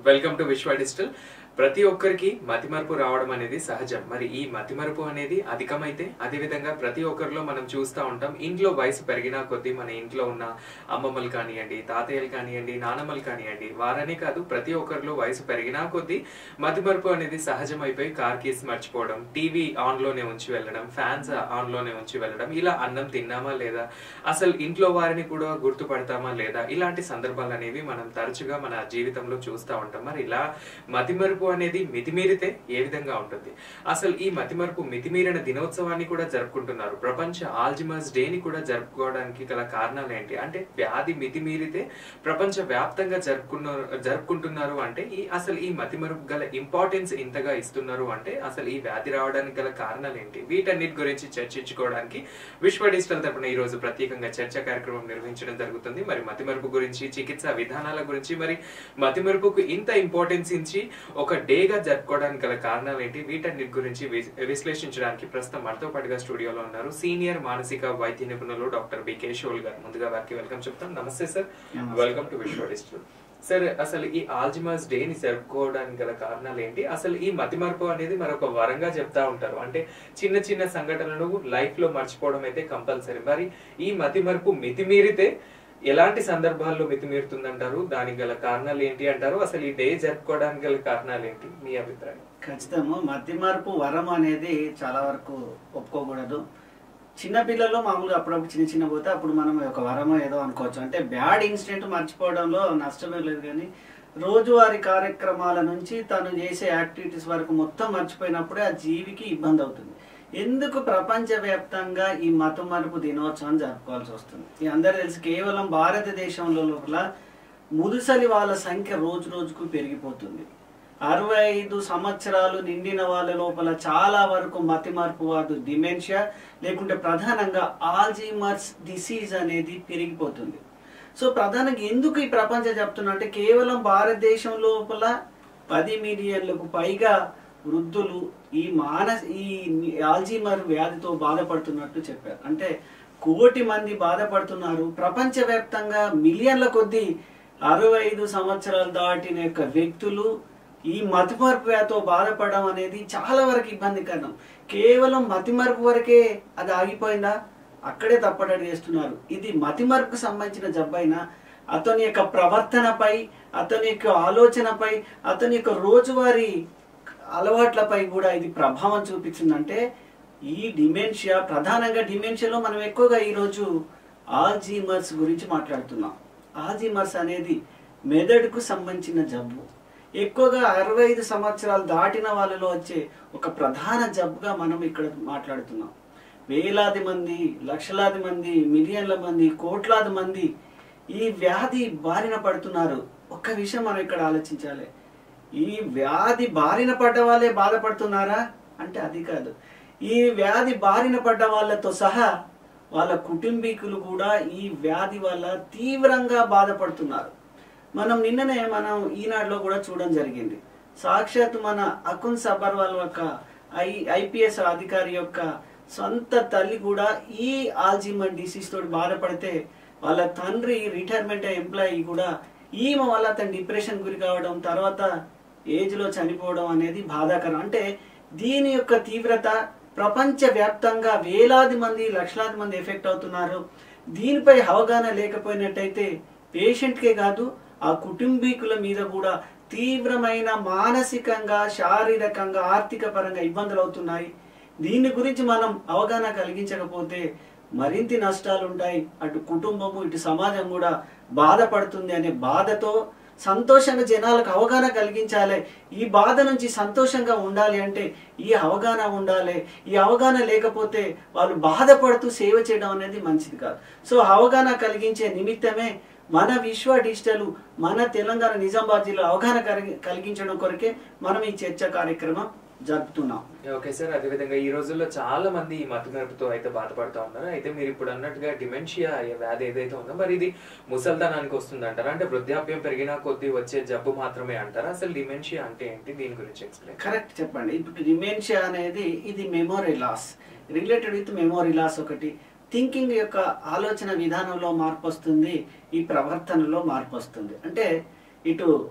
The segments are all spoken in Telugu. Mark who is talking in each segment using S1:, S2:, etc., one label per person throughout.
S1: వెల్కమ్ టు విశ్వ డిజిటల్ ప్రతి ఒక్కరికి మతిమరుపు రావడం అనేది సహజం మరి ఈ మతిమరుపు అనేది అధికమైతే అదేవిధంగా ప్రతి ఒక్కరిలో మనం చూస్తూ ఉంటాం ఇంట్లో వయసు పెరిగినా కొద్దీ మన ఇంట్లో ఉన్న అమ్మమ్మలు కానివ్వండి తాతయ్యలు కానివ్వండి నానమ్మలు కానివ్వండి వారనే కాదు ప్రతి ఒక్కరిలో వయసు పెరిగినా కొద్దీ మతిమరుపు అనేది సహజం అయిపోయి కార్ కీస్ మర్చిపోవడం టీవీ ఆన్ లోనే ఉంచి వెళ్ళడం ఫ్యాన్స్ ఆన్ లోనే ఉంచి వెళ్ళడం ఇలా అన్నం తిన్నామా లేదా అసలు ఇంట్లో వారిని కూడా గుర్తుపడతామా లేదా ఇలాంటి సందర్భాలు అనేవి మనం తరచుగా మన జీవితంలో చూస్తూ ఉంటాం మరి ఇలా మతిమరుపు అనేది మితిమీరితే ఏ విధంగా ఉంటుంది అసలు ఈ మతిమరుపు మితిమీరిన దినోత్సవాన్ని కూడా జరుపుకుంటున్నారు ప్రపంచ ఆల్జిమర్స్ డేని కూడా జరుపుకోవడానికి గల కారణాలు ఏంటి అంటే వ్యాధి మితిమీరితే ప్రపంచ వ్యాప్తంగా జరుపుకున్నారు జరుపుకుంటున్నారు అంటే ఈ అసలు ఈ మతిమరుపు గల ఇంపార్టెన్స్ ఇంతగా ఇస్తున్నారు అంటే అసలు ఈ వ్యాధి రావడానికి గల కారణాలు ఏంటి వీటన్నిటి గురించి చర్చించుకోవడానికి విశ్వ డిజిటల్ తరపున ఈ రోజు ప్రత్యేకంగా చర్చ కార్యక్రమం నిర్వహించడం జరుగుతుంది మరి మతిమరుపు గురించి చికిత్స విధానాల గురించి మరి మతిమరుపుకు ఇంత ఇంపార్టెన్స్ ఇచ్చి ఒక డేగా జరుపుకోవడానికి గల కారణాలు ఏంటి వీటన్నిటి గురించి విస్- విశ్లేషించడానికి ప్రస్తుతం మనతో పాటుగా స్టూడియోలో ఉన్నారు సీనియర్ మానసిక వైద్య నిపుణులు డాక్టర్ బి కేశవుల్ గారు ముందుగా వారికి వెల్కమ్ చెప్తాం నమస్తే సార్
S2: నమస్తే.
S1: Welcome to Vishwa digital sir అసలు ఈ ఆల్జిమర్స్ డే ని జరుపుకోవడానికి గల కారణాలు ఏంటి అసలు ఈ మతిమరుపు అనేది మరొక వరంగా చెప్తా ఉంటారు అంటే చిన్న చిన్న సంఘటనలు లైఫ్ లో మర్చిపోవడం అయితే కంపల్సరీ మరి ఈ మతిమరుపు మితిమీరితే ఎలాంటి సందర్భాల్లో మితిమీరుతుందంటారు దానికి గల కారణాలు ఏంటి అంటారు అసలు ఈ డే జరుపుకోవడానికి గల కారణాలు ఏంటి మీ అభిప్రాయం
S2: ఖచ్చితము మధ్య మార్పు వరం అనేది చాలా వరకు ఒప్పుకోకూడదు చిన్న పిల్లలు మామూలుగా అప్పుడప్పుడు చిన్న చిన్న పోతే అప్పుడు మనం ఒక వరమో ఏదో అనుకోవచ్చు అంటే బ్యాడ్ ఇన్సిడెంట్ మర్చిపోవడంలో నష్టమే లేదు కానీ రోజువారీ కార్యక్రమాల నుంచి తను చేసే యాక్టివిటీస్ వరకు మొత్తం మర్చిపోయినప్పుడే ఆ జీవికి ఇబ్బంది అవుతుంది ఎందుకు ప్రపంచవ్యాప్తంగా ఈ మతమరుపు దినోత్సవం జరుపుకోవాల్సి వస్తుంది ఈ అందరూ తెలుసు కేవలం భారతదేశంలో లోపల ముదుసలి వాళ్ళ సంఖ్య రోజు రోజుకు పెరిగిపోతుంది అరవై ఐదు సంవత్సరాలు నిండిన వాళ్ళ లోపల చాలా వరకు మతిమరుపు వాదు డిమెన్షియా లేకుంటే ప్రధానంగా ఆల్జీమర్స్ డిసీజ్ అనేది పెరిగిపోతుంది సో ప్రధానంగా ఎందుకు ఈ ప్రపంచం చెప్తున్నా అంటే కేవలం భారతదేశం లోపల పది మిలియన్లకు పైగా వృద్ధులు ఈ మానస ఈ ఆల్జీమర్ వ్యాధితో బాధపడుతున్నట్టు చెప్పారు అంటే కోటి మంది బాధపడుతున్నారు ప్రపంచవ్యాప్తంగా మిలియన్ల కొద్దీ అరవై ఐదు సంవత్సరాలు దాటిన యొక్క వ్యక్తులు ఈ మతిమరుపు వ్యాధితో బాధపడడం అనేది చాలా వరకు ఇబ్బందికరం కేవలం మతిమరుపు వరకే అది ఆగిపోయిందా అక్కడే తప్పటడి చేస్తున్నారు ఇది మతిమరుపుకు సంబంధించిన జబ్బైనా అతని యొక్క ప్రవర్తనపై అతని యొక్క ఆలోచనపై అతని యొక్క రోజువారీ అలవాట్లపై కూడా ఇది ప్రభావం చూపించిందంటే ఈ డిమెన్షియా ప్రధానంగా డిమెన్షియాలో మనం ఎక్కువగా ఈరోజు ఆల్జీమర్స్ గురించి మాట్లాడుతున్నాం ఆల్జీమర్స్ అనేది మెదడుకు సంబంధించిన జబ్బు ఎక్కువగా అరవై ఐదు సంవత్సరాలు దాటిన వాళ్ళలో వచ్చే ఒక ప్రధాన జబ్బుగా మనం ఇక్కడ మాట్లాడుతున్నాం వేలాది మంది లక్షలాది మంది మిలియన్ల మంది కోట్లాది మంది ఈ వ్యాధి బారిన పడుతున్నారు ఒక్క విషయం మనం ఇక్కడ ఆలోచించాలి ఈ వ్యాధి బారిన పడ్డ వాళ్ళే బాధపడుతున్నారా అంటే అది కాదు ఈ వ్యాధి బారిన పడ్డ వాళ్ళతో సహా వాళ్ళ కుటుంబీకులు కూడా ఈ వ్యాధి వల్ల తీవ్రంగా బాధపడుతున్నారు మనం నిన్ననే మనం ఈనాడులో కూడా చూడడం జరిగింది సాక్షాత్ మన అకున్ సబర్వాల్ యొక్క ఐ ఐపీఎస్ అధికారి యొక్క సొంత తల్లి కూడా ఈ ఆల్జిమర్ డిసీజ్ తోటి బాధపడితే వాళ్ళ తండ్రి రిటైర్మెంట్ ఎంప్లాయీ కూడా ఈమె వల్ల అతను డిప్రెషన్ గురి కావడం తర్వాత ఏజ్ లో చనిపోవడం అనేది బాధాకరం అంటే దీని యొక్క తీవ్రత ప్రపంచ వ్యాప్తంగా వేలాది మంది లక్షలాది మంది ఎఫెక్ట్ అవుతున్నారు దీనిపై అవగాహన లేకపోయినట్టయితే పేషెంట్కే కాదు ఆ కుటుంబీకుల మీద కూడా తీవ్రమైన మానసికంగా శారీరకంగా ఆర్థిక పరంగా ఇబ్బందులు అవుతున్నాయి దీని గురించి మనం అవగాహన కలిగించకపోతే మరింత నష్టాలు ఉంటాయి అటు కుటుంబము ఇటు సమాజం కూడా బాధపడుతుంది అనే బాధతో సంతోషంగా జనాలకు అవగాహన కలిగించాలి ఈ బాధ నుంచి సంతోషంగా ఉండాలి అంటే ఈ అవగాహన ఉండాలి ఈ అవగాహన లేకపోతే వాళ్ళు బాధపడుతూ సేవ చేయడం అనేది మంచిది కాదు సో అవగాహన కలిగించే నిమిత్తమే మన విశ్వ డిజిటల్ మన తెలంగాణ నిజామాబాద్ జిల్లా అవగాహన కలిగి- కలిగించడం కొరకే మనం ఈ చర్చ కార్యక్రమం జరుపుతున్నాం
S1: ఓకే సార్ అదేవిధంగా ఈ రోజుల్లో చాలా మంది ఈ మతిమరుపుతో అయితే బాధపడుతూ ఉన్నారు అయితే మీరు ఇప్పుడు అన్నట్టుగా డిమెన్షియా అయ్యే వ్యాధి ఏదైతే ఉందో మరి ఇది ముసల్తనానికి వస్తుంది అంటారా అంటే వృద్ధాప్యం పెరిగినా కొద్దీ వచ్చే జబ్బు మాత్రమే అంటారా అసలు డిమెన్షియా అంటే ఏంటి దీని గురించి ఎక్స్ప్లెయిన్
S2: కరెక్ట్ చెప్పండి ఇప్పుడు డిమెన్షియా అనేది ఇది memory loss related with memory loss ఒకటి థింకింగ్ యొక్క ఆలోచన విధానంలో మార్పు వస్తుంది ఈ ప్రవర్తనలో మార్పు వస్తుంది అంటే ఇటు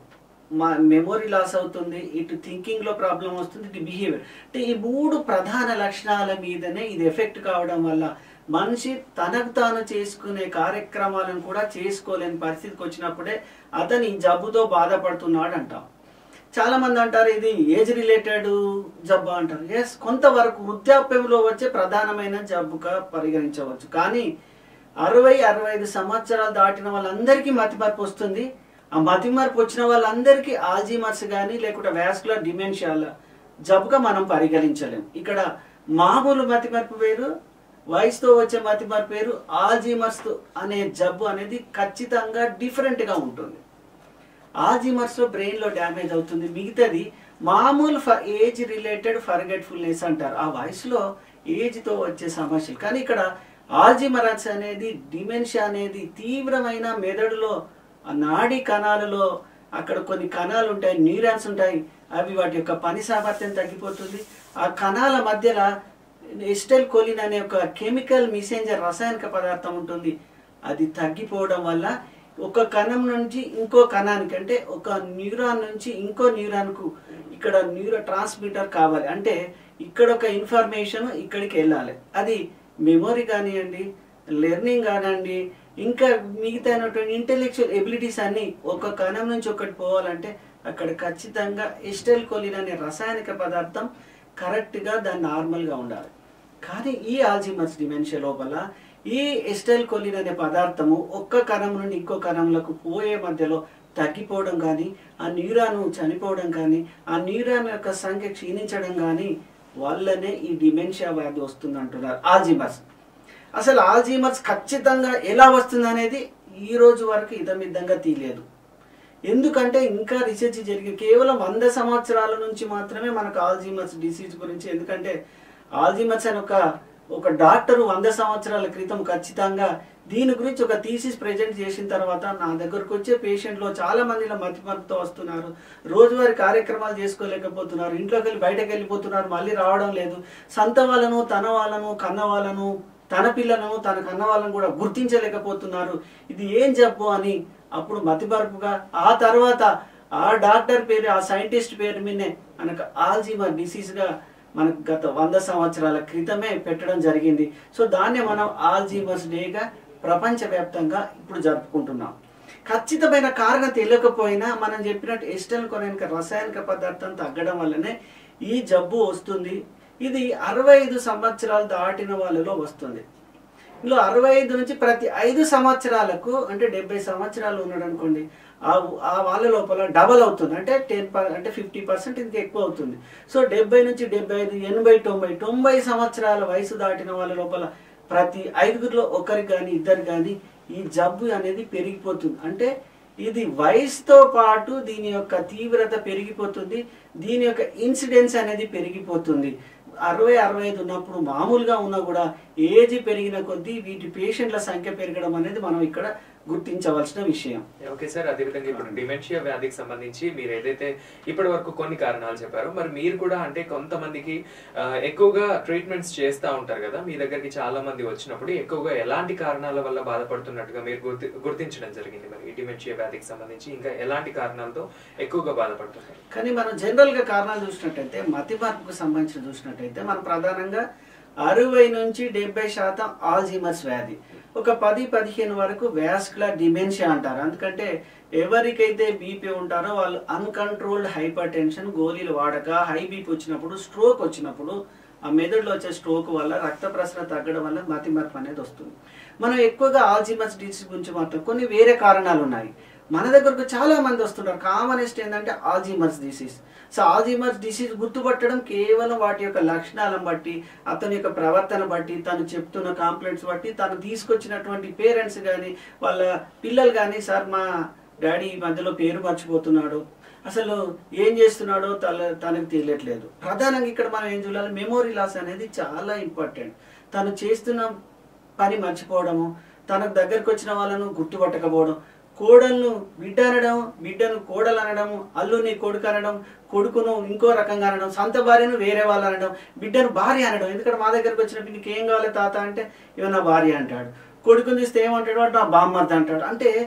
S2: మా మెమొరీ లాస్ అవుతుంది ఇటు థింకింగ్ లో ప్రాబ్లం వస్తుంది ఇటు బిహేవియర్ అంటే ఈ మూడు ప్రధాన లక్షణాల మీదనే ఇది ఎఫెక్ట్ కావడం వల్ల మనిషి తనకు తాను చేసుకునే కార్యక్రమాలను కూడా చేసుకోలేని పరిస్థితికి వచ్చినప్పుడే అతను ఈ జబ్బుతో బాధపడుతున్నాడు అంటాం చాలా మంది అంటారు ఇది ఏజ్ రిలేటెడ్ జబ్బు అంటారు ఎస్ కొంతవరకు వృద్ధాప్యంలో వచ్చే ప్రధానమైన జబ్బుగా పరిగణించవచ్చు కానీ అరవై అరవై ఐదు సంవత్సరాలు దాటిన వాళ్ళందరికీ మతిమరుపు వస్తుంది ఆ మతిమరుపు వచ్చిన వాళ్ళందరికీ ఆల్జీమర్స్ కానీ లేకుంటే వ్యాస్కులర్ డిమెన్షియాల జబ్బుగా మనం పరిగణించలేం ఇక్కడ మామూలు మతిమరుపు వేరు వయసుతో వచ్చే మతిమరుపు వేరు ఆల్జీమర్స్ అనే జబ్బు అనేది ఖచ్చితంగా డిఫరెంట్గా ఉంటుంది ఆల్జీమర్స్ లో బ్రెయిన్ లో డ్యామేజ్ అవుతుంది మిగతాది మామూలు ఏజ్ రిలేటెడ్ ఫర్గెట్ఫుల్నెస్ అంటారు ఆ వయసులో ఏజ్ తో వచ్చే సమస్యలు కానీ ఇక్కడ ఆల్జీమరస్ అనేది డిమెన్షియా అనేది తీవ్రమైన మెదడులో ఆ నాడీ కణాలలో అక్కడ కొన్ని కణాలు ఉంటాయి న్యూరాన్స్ ఉంటాయి అవి వాటి యొక్క పని సామర్థ్యం తగ్గిపోతుంది ఆ కణాల మధ్యలో ఎస్టెల్ కోలిన్ అనే ఒక కెమికల్ మెసెంజర్ రసాయనిక పదార్థం ఉంటుంది అది తగ్గిపోవడం వల్ల ఒక కణం నుంచి ఇంకో కణానికి అంటే ఒక న్యూరాన్ నుంచి ఇంకో న్యూరాన్కు ఇక్కడ న్యూరో ట్రాన్స్మిటర్ కావాలి అంటే ఇక్కడ ఒక ఇన్ఫర్మేషన్ ఇక్కడికి వెళ్ళాలి అది మెమొరీ కానివ్వండి లెర్నింగ్ కానివ్వండి ఇంకా మిగతా ఇంటెలెక్చువల్ ఎబిలిటీస్ అన్ని ఒక కణం నుంచి ఒకటి పోవాలంటే అక్కడ ఖచ్చితంగా ఎస్టెల్ కోలిన్ అనే రసాయనిక పదార్థం కరెక్ట్గా దాన్ని నార్మల్గా ఉండాలి కానీ ఈ ఆల్జిమర్స్ డిమెన్షియా లోపల ఈ ఎస్టైల్ కొలిన్ అనే పదార్థము ఒక్క కణం నుండి ఇంకో కణంలకు పోయే మధ్యలో తగ్గిపోవడం కానీ ఆ న్యూరాను చనిపోవడం కానీ ఆ న్యూరాన్ యొక్క సంఖ్య క్షీణించడం కానీ వల్లనే ఈ డిమెన్షియా వ్యాధి వస్తుంది అంటున్నారు ఆల్జిమర్స్ అసలు ఆల్జీమర్స్ ఖచ్చితంగా ఎలా వస్తుంది అనేది ఈ రోజు వరకు ఇదమిద్దంగా తీయలేదు ఎందుకంటే ఇంకా రీసెర్చ్ జరిగి కేవలం వంద సంవత్సరాల నుంచి మాత్రమే మనకు ఆల్జీమర్స్ డిసీజ్ గురించి ఎందుకంటే ఆల్జీమర్స్ అని ఒక ఒక డాక్టర్ వంద సంవత్సరాల క్రితం ఖచ్చితంగా దీని గురించి ఒక థీసిస్ ప్రజెంట్ చేసిన తర్వాత నా దగ్గరకు వచ్చే పేషెంట్లో చాలా మంది ఇలా మతిమరుపుతో వస్తున్నారు రోజువారీ కార్యక్రమాలు చేసుకోలేకపోతున్నారు ఇంట్లోకి వెళ్ళి బయటకు వెళ్ళిపోతున్నారు మళ్ళీ రావడం లేదు సంత వాళ్ళను తన వాళ్ళను కన్న వాళ్ళను తన పిల్లలను తన కన్న వాళ్ళను కూడా గుర్తించలేకపోతున్నారు ఇది ఏం జబ్బు అని అప్పుడు మతిమరుపుగా ఆ తర్వాత ఆ డాక్టర్ పేరు ఆ సైంటిస్ట్ పేరు మీదనే మనకు ఆల్జీమర్ డిసీజ్గా మనకు గత వంద సంవత్సరాల క్రితమే పెట్టడం జరిగింది సో దాన్నే మనం ఆల్జీమర్స్ డేగా ప్రపంచవ్యాప్తంగా ఇప్పుడు జరుపుకుంటున్నాం ఖచ్చితమైన కారణం తెలియకపోయినా మనం చెప్పినట్టు ఎస్టల్ కొనక రసాయనిక పదార్థం తగ్గడం వల్లనే ఈ జబ్బు వస్తుంది ఇది అరవై ఐదు సంవత్సరాలు దాటిన వాళ్ళలో వస్తుంది ఇందులో అరవై ఐదు నుంచి ప్రతి ఐదు సంవత్సరాలకు అంటే డెబ్బై సంవత్సరాలు ఉన్నాడు అనుకోండి ఆ ఆ వాళ్ళ లోపల డబల్ అవుతుంది అంటే టెన్ అంటే ఫిఫ్టీ పర్సెంట్ ఇంకా ఎక్కువ అవుతుంది సో డెబ్బై నుంచి డెబ్బై ఐదు ఎనభై తొంభై తొంభై సంవత్సరాల వయసు దాటిన వాళ్ళ లోపల ప్రతి ఐదుగురిలో ఒకరికి కానీ ఇద్దరు కానీ ఈ జబ్బు అనేది పెరిగిపోతుంది అంటే ఇది వయసుతో పాటు దీని యొక్క తీవ్రత పెరిగిపోతుంది దీని యొక్క ఇన్సిడెన్స్ అనేది పెరిగిపోతుంది అరవై అరవై ఐదు ఉన్నప్పుడు మామూలుగా ఉన్నా కూడా ఏజ్ పెరిగిన కొద్దీ వీటి పేషెంట్ల సంఖ్య పెరగడం అనేది మనం ఇక్కడ గుర్తించవలసిన విషయం
S1: ఓకే సార్ అదేవిధంగా ఇప్పుడు డిమెన్షియా వ్యాధికి సంబంధించి మీరు ఏదైతే ఇప్పటి వరకు కొన్ని కారణాలు చెప్పారో మరి మీరు కూడా అంటే కొంతమందికి ఆ, ఎక్కువగా ట్రీట్మెంట్స్ చేస్తూ ఉంటారు కదా మీ దగ్గరికి చాలా మంది వచ్చినప్పుడు ఎక్కువగా ఎలాంటి కారణాల వల్ల బాధపడుతున్నట్టుగా మీరు గుర్తి గుర్తించడం జరిగింది మరి ఈ డిమెన్షియా వ్యాధికి సంబంధించి ఇంకా ఎలాంటి కారణాలతో ఎక్కువగా బాధపడుతున్నారు
S2: కానీ మనం జనరల్ గా కారణాలు చూసినట్టయితే మతి మార్పుకు సంబంధించి చూసినట్టయితే మనం ప్రధానంగా అరవై నుంచి డెబ్బై శాతం ఆల్జీమర్స్ వ్యాధి ఒక పది పదిహేను వరకు వ్యాస్కులర్ డిమెన్షియా అంటారు ఎందుకంటే ఎవరికైతే బీపీ ఉంటారో వాళ్ళు అన్కంట్రోల్డ్ హైపర్ టెన్షన్ గోళీలు వాడక హై బీపీ వచ్చినప్పుడు స్ట్రోక్ వచ్చినప్పుడు ఆ మెదడులో వచ్చే స్ట్రోక్ వల్ల రక్త ప్రసరణ తగ్గడం వల్ల మతి మార్పు అనేది వస్తుంది మనం ఎక్కువగా ఆల్జీమర్స్ డిసీజ్ గురించి మాత్రం కొన్ని వేరే కారణాలు ఉన్నాయి మన దగ్గరకు చాలా మంది వస్తుంటారు కామనెస్ట్ ఏంటంటే Alzheimer's disease so Alzheimer's disease గుర్తుపట్టడం కేవలం వాటి యొక్క లక్షణాలను బట్టి అతని యొక్క ప్రవర్తన బట్టి తను చెప్తున్న కాంప్లైంట్స్ బట్టి తను తీసుకొచ్చినటువంటి పేరెంట్స్ కానీ వాళ్ళ పిల్లలు కానీ సార్ మా డాడీ ఈ మధ్యలో పేరు మర్చిపోతున్నాడు అసలు ఏం చేస్తున్నాడో తల తనకు తెలియట్లేదు ప్రధానంగా ఇక్కడ మనం ఏం చూడాలి మెమొరీ లాస్ అనేది చాలా ఇంపార్టెంట్ తను చేస్తున్న పని మర్చిపోవడము తనకు దగ్గరకు వచ్చిన వాళ్ళను గుర్తుపట్టకపోవడం కోడలను బిడ్డ అనడం బిడ్డను కోడలు అనడం అల్లుని కొడుకు అనడం కొడుకును ఇంకో రకంగా అనడం సొంత భార్యను వేరే వాళ్ళు అనడం బిడ్డను భార్య అనడం ఎందుకంటే మా దగ్గరకు వచ్చినప్పుడు నీకు ఏం కావాలి తాత అంటే ఇవ నా భార్య అంటాడు కొడుకుని చూస్తే ఏమంటాడు అంటే నా బామ్మర్ది అంటాడు అంటే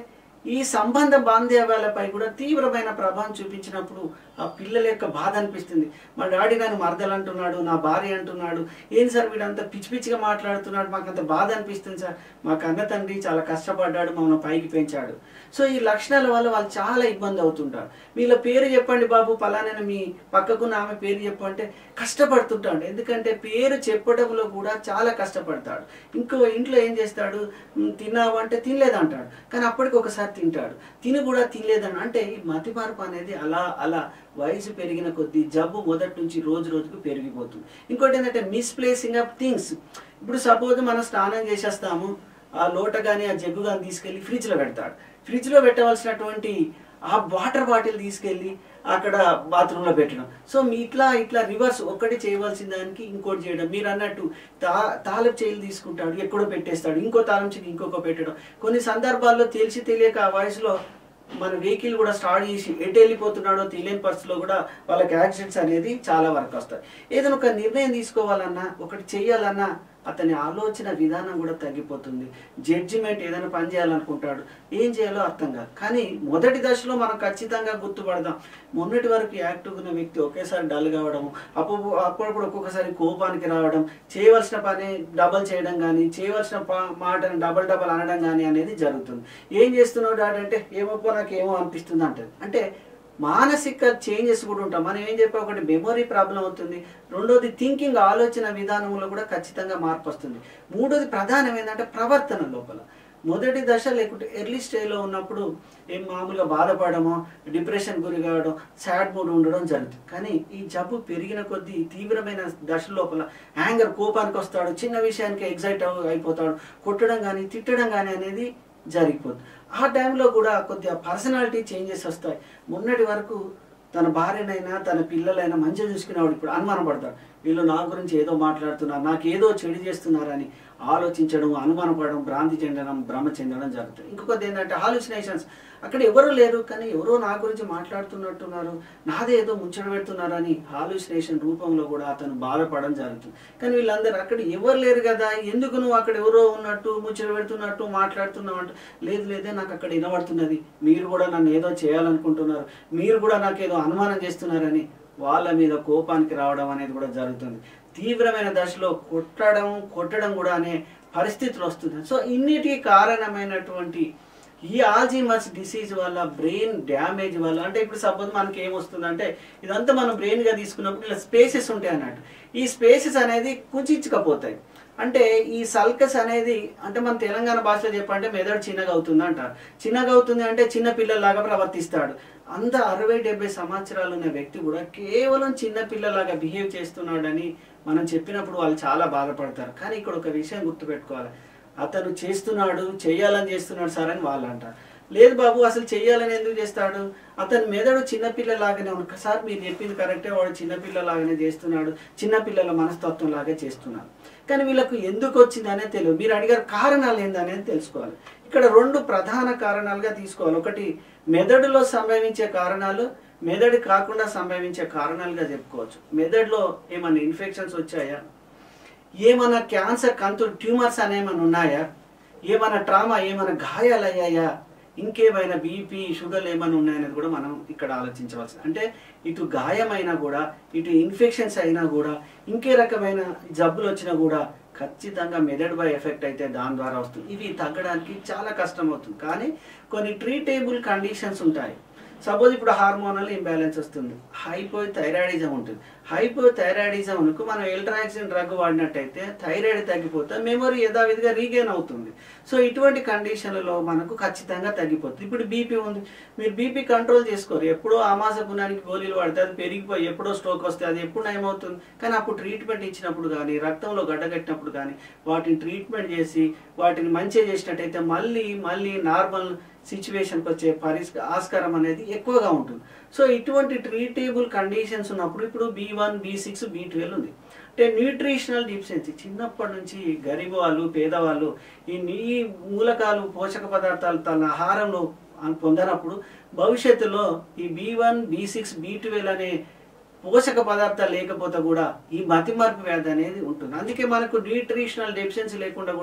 S2: ఈ సంబంధ బాంధవ్యాలపై కూడా తీవ్రమైన ప్రభావం చూపించినప్పుడు ఆ పిల్లల యొక్క బాధ అనిపిస్తుంది మా డాడీ నన్ను మరదలు అంటున్నాడు నా భార్య అంటున్నాడు ఏం సార్ వీడంతా పిచ్చి పిచ్చిగా మాట్లాడుతున్నాడు మాకు అంత బాధ అనిపిస్తుంది సార్ మా కన్న తండ్రి చాలా కష్టపడ్డాడు మమ్మల్ని పైకి పెంచాడు సో ఈ లక్షణాల వల్ల వాళ్ళు చాలా ఇబ్బంది అవుతుంటారు వీళ్ళ పేరు చెప్పండి బాబు పలానా మీ పక్కకున్న ఆమె పేరు చెప్పంటే కష్టపడుతుంటాడు ఎందుకంటే పేరు చెప్పడంలో కూడా చాలా కష్టపడతాడు ఇంకో ఇంట్లో ఏం చేస్తాడు "ఉమ్, తిన్నావు అంటే తినలేదు అంటాడు కానీ అప్పటికి ఒకసారి తింటాడు తిని కూడా తినలేదని అంటే ఈ మతి మార్పు అనేది అలా అలా వయసు పెరిగిన కొద్దీ జబ్బు మొదటి నుంచి రోజు రోజుకు పెరిగిపోతుంది ఇంకోటి ఏంటంటే మిస్ప్లేసింగ్ ఆఫ్ థింగ్స్ ఇప్పుడు సపోజ్ మనం స్నానం చేసేస్తాము ఆ లోట కానీ ఆ జగ్గు కానీ తీసుకెళ్ళి ఫ్రిడ్జ్లో పెడతాడు ఫ్రిడ్జ్లో పెట్టవలసినటువంటి ఆ వాటర్ బాటిల్ తీసుకెళ్ళి అక్కడ బాత్రూంలో పెట్టడం సో మీ ఇట్లా ఇట్లా రివర్స్ ఒక్కటి చేయవలసిన దానికి ఇంకోటి చేయడం మీరు అన్నట్టు తా తాళపు చేయిలు తీసుకుంటాడు ఎక్కడో పెట్టేస్తాడు ఇంకో తాళం చెయ్యి ఇంకొక పెట్టడం కొన్ని సందర్భాల్లో తెలిసి తెలియక ఆ వయసులో మన వెహికల్ కూడా స్టార్ట్ చేసి ఎటు వెళ్ళిపోతున్నాడో తెలియని పరిస్థితిలో కూడా వాళ్ళకి యాక్సిడెంట్స్ అనేది చాలా వరకు వస్తాయి ఏదైనా ఒక నిర్ణయం తీసుకోవాలన్నా ఒకటి చేయాలన్నా అతని ఆలోచన విధానం కూడా తగ్గిపోతుంది జడ్జిమెంట్ ఏదైనా పని చేయాలనుకుంటాడు ఏం చేయాలో అర్థం కాదు కానీ మొదటి దశలో మనం ఖచ్చితంగా గుర్తుపడదాం మొన్నటి వరకు యాక్టివ్ ఉన్న వ్యక్తి ఒకేసారి డల్ కావడం అప్పుడు అప్పుడప్పుడు ఒక్కొక్కసారి కోపానికి రావడం చేయవలసిన పని డబల్ చేయడం కానీ చేయవలసిన ప- మాటను డబల్ డబల్ అనడం కానీ అనేది జరుగుతుంది ఏం చేస్తున్నావు డాడ్ అంటే ఏమో నాకు ఏమో అనిపిస్తుంది అంటది అంటే మానసిక చేంజెస్ కూడా ఉంటాం మనం ఏం చెప్పా ఒకటి మెమొరీ ప్రాబ్లం అవుతుంది రెండోది థింకింగ్ ఆలోచన విధానంలో కూడా ఖచ్చితంగా మార్పు వస్తుంది మూడోది ప్రధానం ఏంటంటే ప్రవర్తన లోపల మొదటి దశ లేకుంటే ఎర్లీ స్టేజ్లో ఉన్నప్పుడు ఏం మామూలుగా బాధపడమో డిప్రెషన్ గురి కావడం సాడ్ మూడ్ ఉండడం జరుగుతుంది కానీ ఈ జబ్బు పెరిగిన కొద్దీ తీవ్రమైన దశ లోపల యాంగర్ కోపానికి వస్తాడు చిన్న విషయానికి ఎగ్జైట్ అయిపోతాడు కొట్టడం కానీ తిట్టడం కానీ అనేది జరిగిపోతుంది ఆ టైంలో కూడా కొద్దిగా పర్సనాలిటీ చేంజెస్ వస్తాయి మొన్నటి వరకు తన భార్యనైనా తన పిల్లలైనా మంచిగా చూసుకునేవాడు ఇప్పుడు అనుమానపడతాడు వీళ్ళు నా గురించి ఏదో మాట్లాడుతున్నారు నాకు ఏదో చెడు చేస్తున్నారని ఆలోచించడం అనుమానపడడం భ్రాంతి చెందడం భ్రమ చెందడం జరుగుతుంది ఇంకొకటి ఏంటంటే హాలుసినేషన్స్ అక్కడ ఎవరు లేరు కానీ ఎవరో నా గురించి మాట్లాడుతున్నట్టున్నారు నాదే ఏదో ముచ్చట పెడుతున్నారని హాలుసినేషన్ రూపంలో కూడా అతను బాధపడడం జరుగుతుంది కానీ వీళ్ళందరూ అక్కడ ఎవరు లేరు కదా ఎందుకు నువ్వు అక్కడ ఎవరో ఉన్నట్టు ముచ్చట పెడుతున్నట్టు మాట్లాడుతున్నావు అంటే లేదు లేదే నాకు అక్కడ వినబడుతున్నది మీరు కూడా నన్ను ఏదో చేయాలనుకుంటున్నారు మీరు కూడా నాకు ఏదో అనుమానం చేస్తున్నారని వాళ్ళ మీద కోపానికి రావడం అనేది కూడా జరుగుతుంది తీవ్రమైన దశలో కొట్టడం కొట్టడం కూడా అనే పరిస్థితులు వస్తుంది సో ఇన్నిటికి కారణమైనటువంటి ఈ ఆల్జీమర్స్ డిసీజ్ వల్ల బ్రెయిన్ డ్యామేజ్ వల్ల అంటే ఇప్పుడు సపోజ్ మనకి ఏమొస్తుందంటే ఇదంతా మనం బ్రెయిన్ గా తీసుకున్నప్పుడు ఇలా స్పేసెస్ ఉంటాయి అన్నట్టు ఈ స్పేసెస్ అనేది కుచించుకపోతాయి అంటే ఈ సల్కస్ అనేది అంటే మన తెలంగాణ భాషలో చెప్పంటే మెదడు చిన్నగా అవుతుంది అంటారు చిన్నగా అవుతుంది అంటే చిన్న పిల్లలాగా ప్రవర్తిస్తాడు అంత అరవై డెబ్బై సంవత్సరాలు ఉన్న వ్యక్తి కూడా కేవలం చిన్న పిల్లలాగా బిహేవ్ చేస్తున్నాడని మనం చెప్పినప్పుడు వాళ్ళు చాలా బాధపడతారు కానీ ఇక్కడ ఒక విషయం గుర్తుపెట్టుకోవాలి అతను చేస్తున్నాడు చేయాలని చేస్తున్నాడు సార్ అని వాళ్ళు అంటారు లేదు బాబు అసలు చెయ్యాలని ఎందుకు చేస్తాడు అతని మెదడు చిన్నపిల్లలాగానే ఉంది సార్ మీరు చెప్పింది కరెక్టే వాడు చిన్నపిల్లలాగానే చేస్తున్నాడు చిన్నపిల్లల మనస్తత్వం లాగే చేస్తున్నాడు కానీ వీళ్ళకు ఎందుకు వచ్చిందనే తెలియదు మీరు అడిగారు కారణాలు ఏందనేది తెలుసుకోవాలి ఇక్కడ రెండు ప్రధాన కారణాలుగా తీసుకోవాలి ఒకటి మెదడులో సంభవించే కారణాలు మెదడు కాకుండా సంభవించే కారణాలుగా చెప్పుకోవచ్చు మెదడులో ఏమైనా ఇన్ఫెక్షన్స్ వచ్చాయా ఏమైనా క్యాన్సర్ కంతులు ట్యూమర్స్ అనేమైనా ఉన్నాయా ఏమైనా ట్రామా ఏమైనా గాయాలు అయ్యాయా ఇంకేమైనా బీపీ షుగర్లు ఏమైనా ఉన్నాయనేది కూడా మనం ఇక్కడ ఆలోచించవలసి అంటే ఇటు గాయమైనా కూడా ఇటు ఇన్ఫెక్షన్స్ అయినా కూడా ఇంకే రకమైన జబ్బులు వచ్చినా కూడా ఖచ్చితంగా మెదడుపై ఎఫెక్ట్ అయితే దాని ద్వారా వస్తుంది ఇవి తగ్గడానికి చాలా కష్టం అవుతుంది కానీ కొన్ని ట్రీటేబుల్ కండిషన్స్ ఉంటాయి సపోజ్ ఇప్పుడు హార్మోనల్ ఇంబ్యాలెన్స్ వస్తుంది హైపో థైరాయిడిజం ఉంటుంది హైపో థైరాయిడిజంకు మనం ఎల్ట్రాక్సిన్ డ్రగ్ వాడినట్టయితే థైరాయిడ్ తగ్గిపోతే మెమొరీ యథావిధిగా రీగెయిన్ అవుతుంది సో ఇటువంటి కండిషన్లలో మనకు ఖచ్చితంగా తగ్గిపోతుంది ఇప్పుడు బీపీ ఉంది మీరు బీపీ కంట్రోల్ చేసుకోరు ఎప్పుడో ఆమాస గుణానికి గోళీలు వాడితే అది పెరిగిపోయి ఎప్పుడో స్ట్రోక్ వస్తే అది ఎప్పుడు నయమవుతుంది కానీ అప్పుడు ట్రీట్మెంట్ ఇచ్చినప్పుడు కానీ రక్తంలో గడ్డగట్టినప్పుడు కానీ వాటిని ట్రీట్మెంట్ చేసి వాటిని మంచిగా చేసినట్టయితే మళ్ళీ మళ్ళీ నార్మల్ సిచ్యువేషన్కి వచ్చే పరిస్ ఆస్కారం అనేది ఎక్కువగా ఉంటుంది సో ఇటువంటి ట్రీటేబుల్ కండిషన్స్ ఉన్నప్పుడు ఇప్పుడు B one B six B twelve ఉంది అంటే న్యూట్రిషనల్ డిఫిషియన్సీ చిన్నప్పటి నుంచి గరీబ్ వాళ్ళు పేదవాళ్ళు ఈ నీ ఈ మూలకాలు పోషక పదార్థాలు తన ఆహారంలో అన్- పొందనప్పుడు భవిష్యత్తులో ఈ B one B six B twelve అనే పోషక పదార్థాలు లేకపోతే కూడా ఈ మతిమరుపు వ్యాధి అనేది ఉంటుంది అందుకే మనకు న్యూట్రిషనల్ డెఫిషియన్సీ లేకుండా కూడా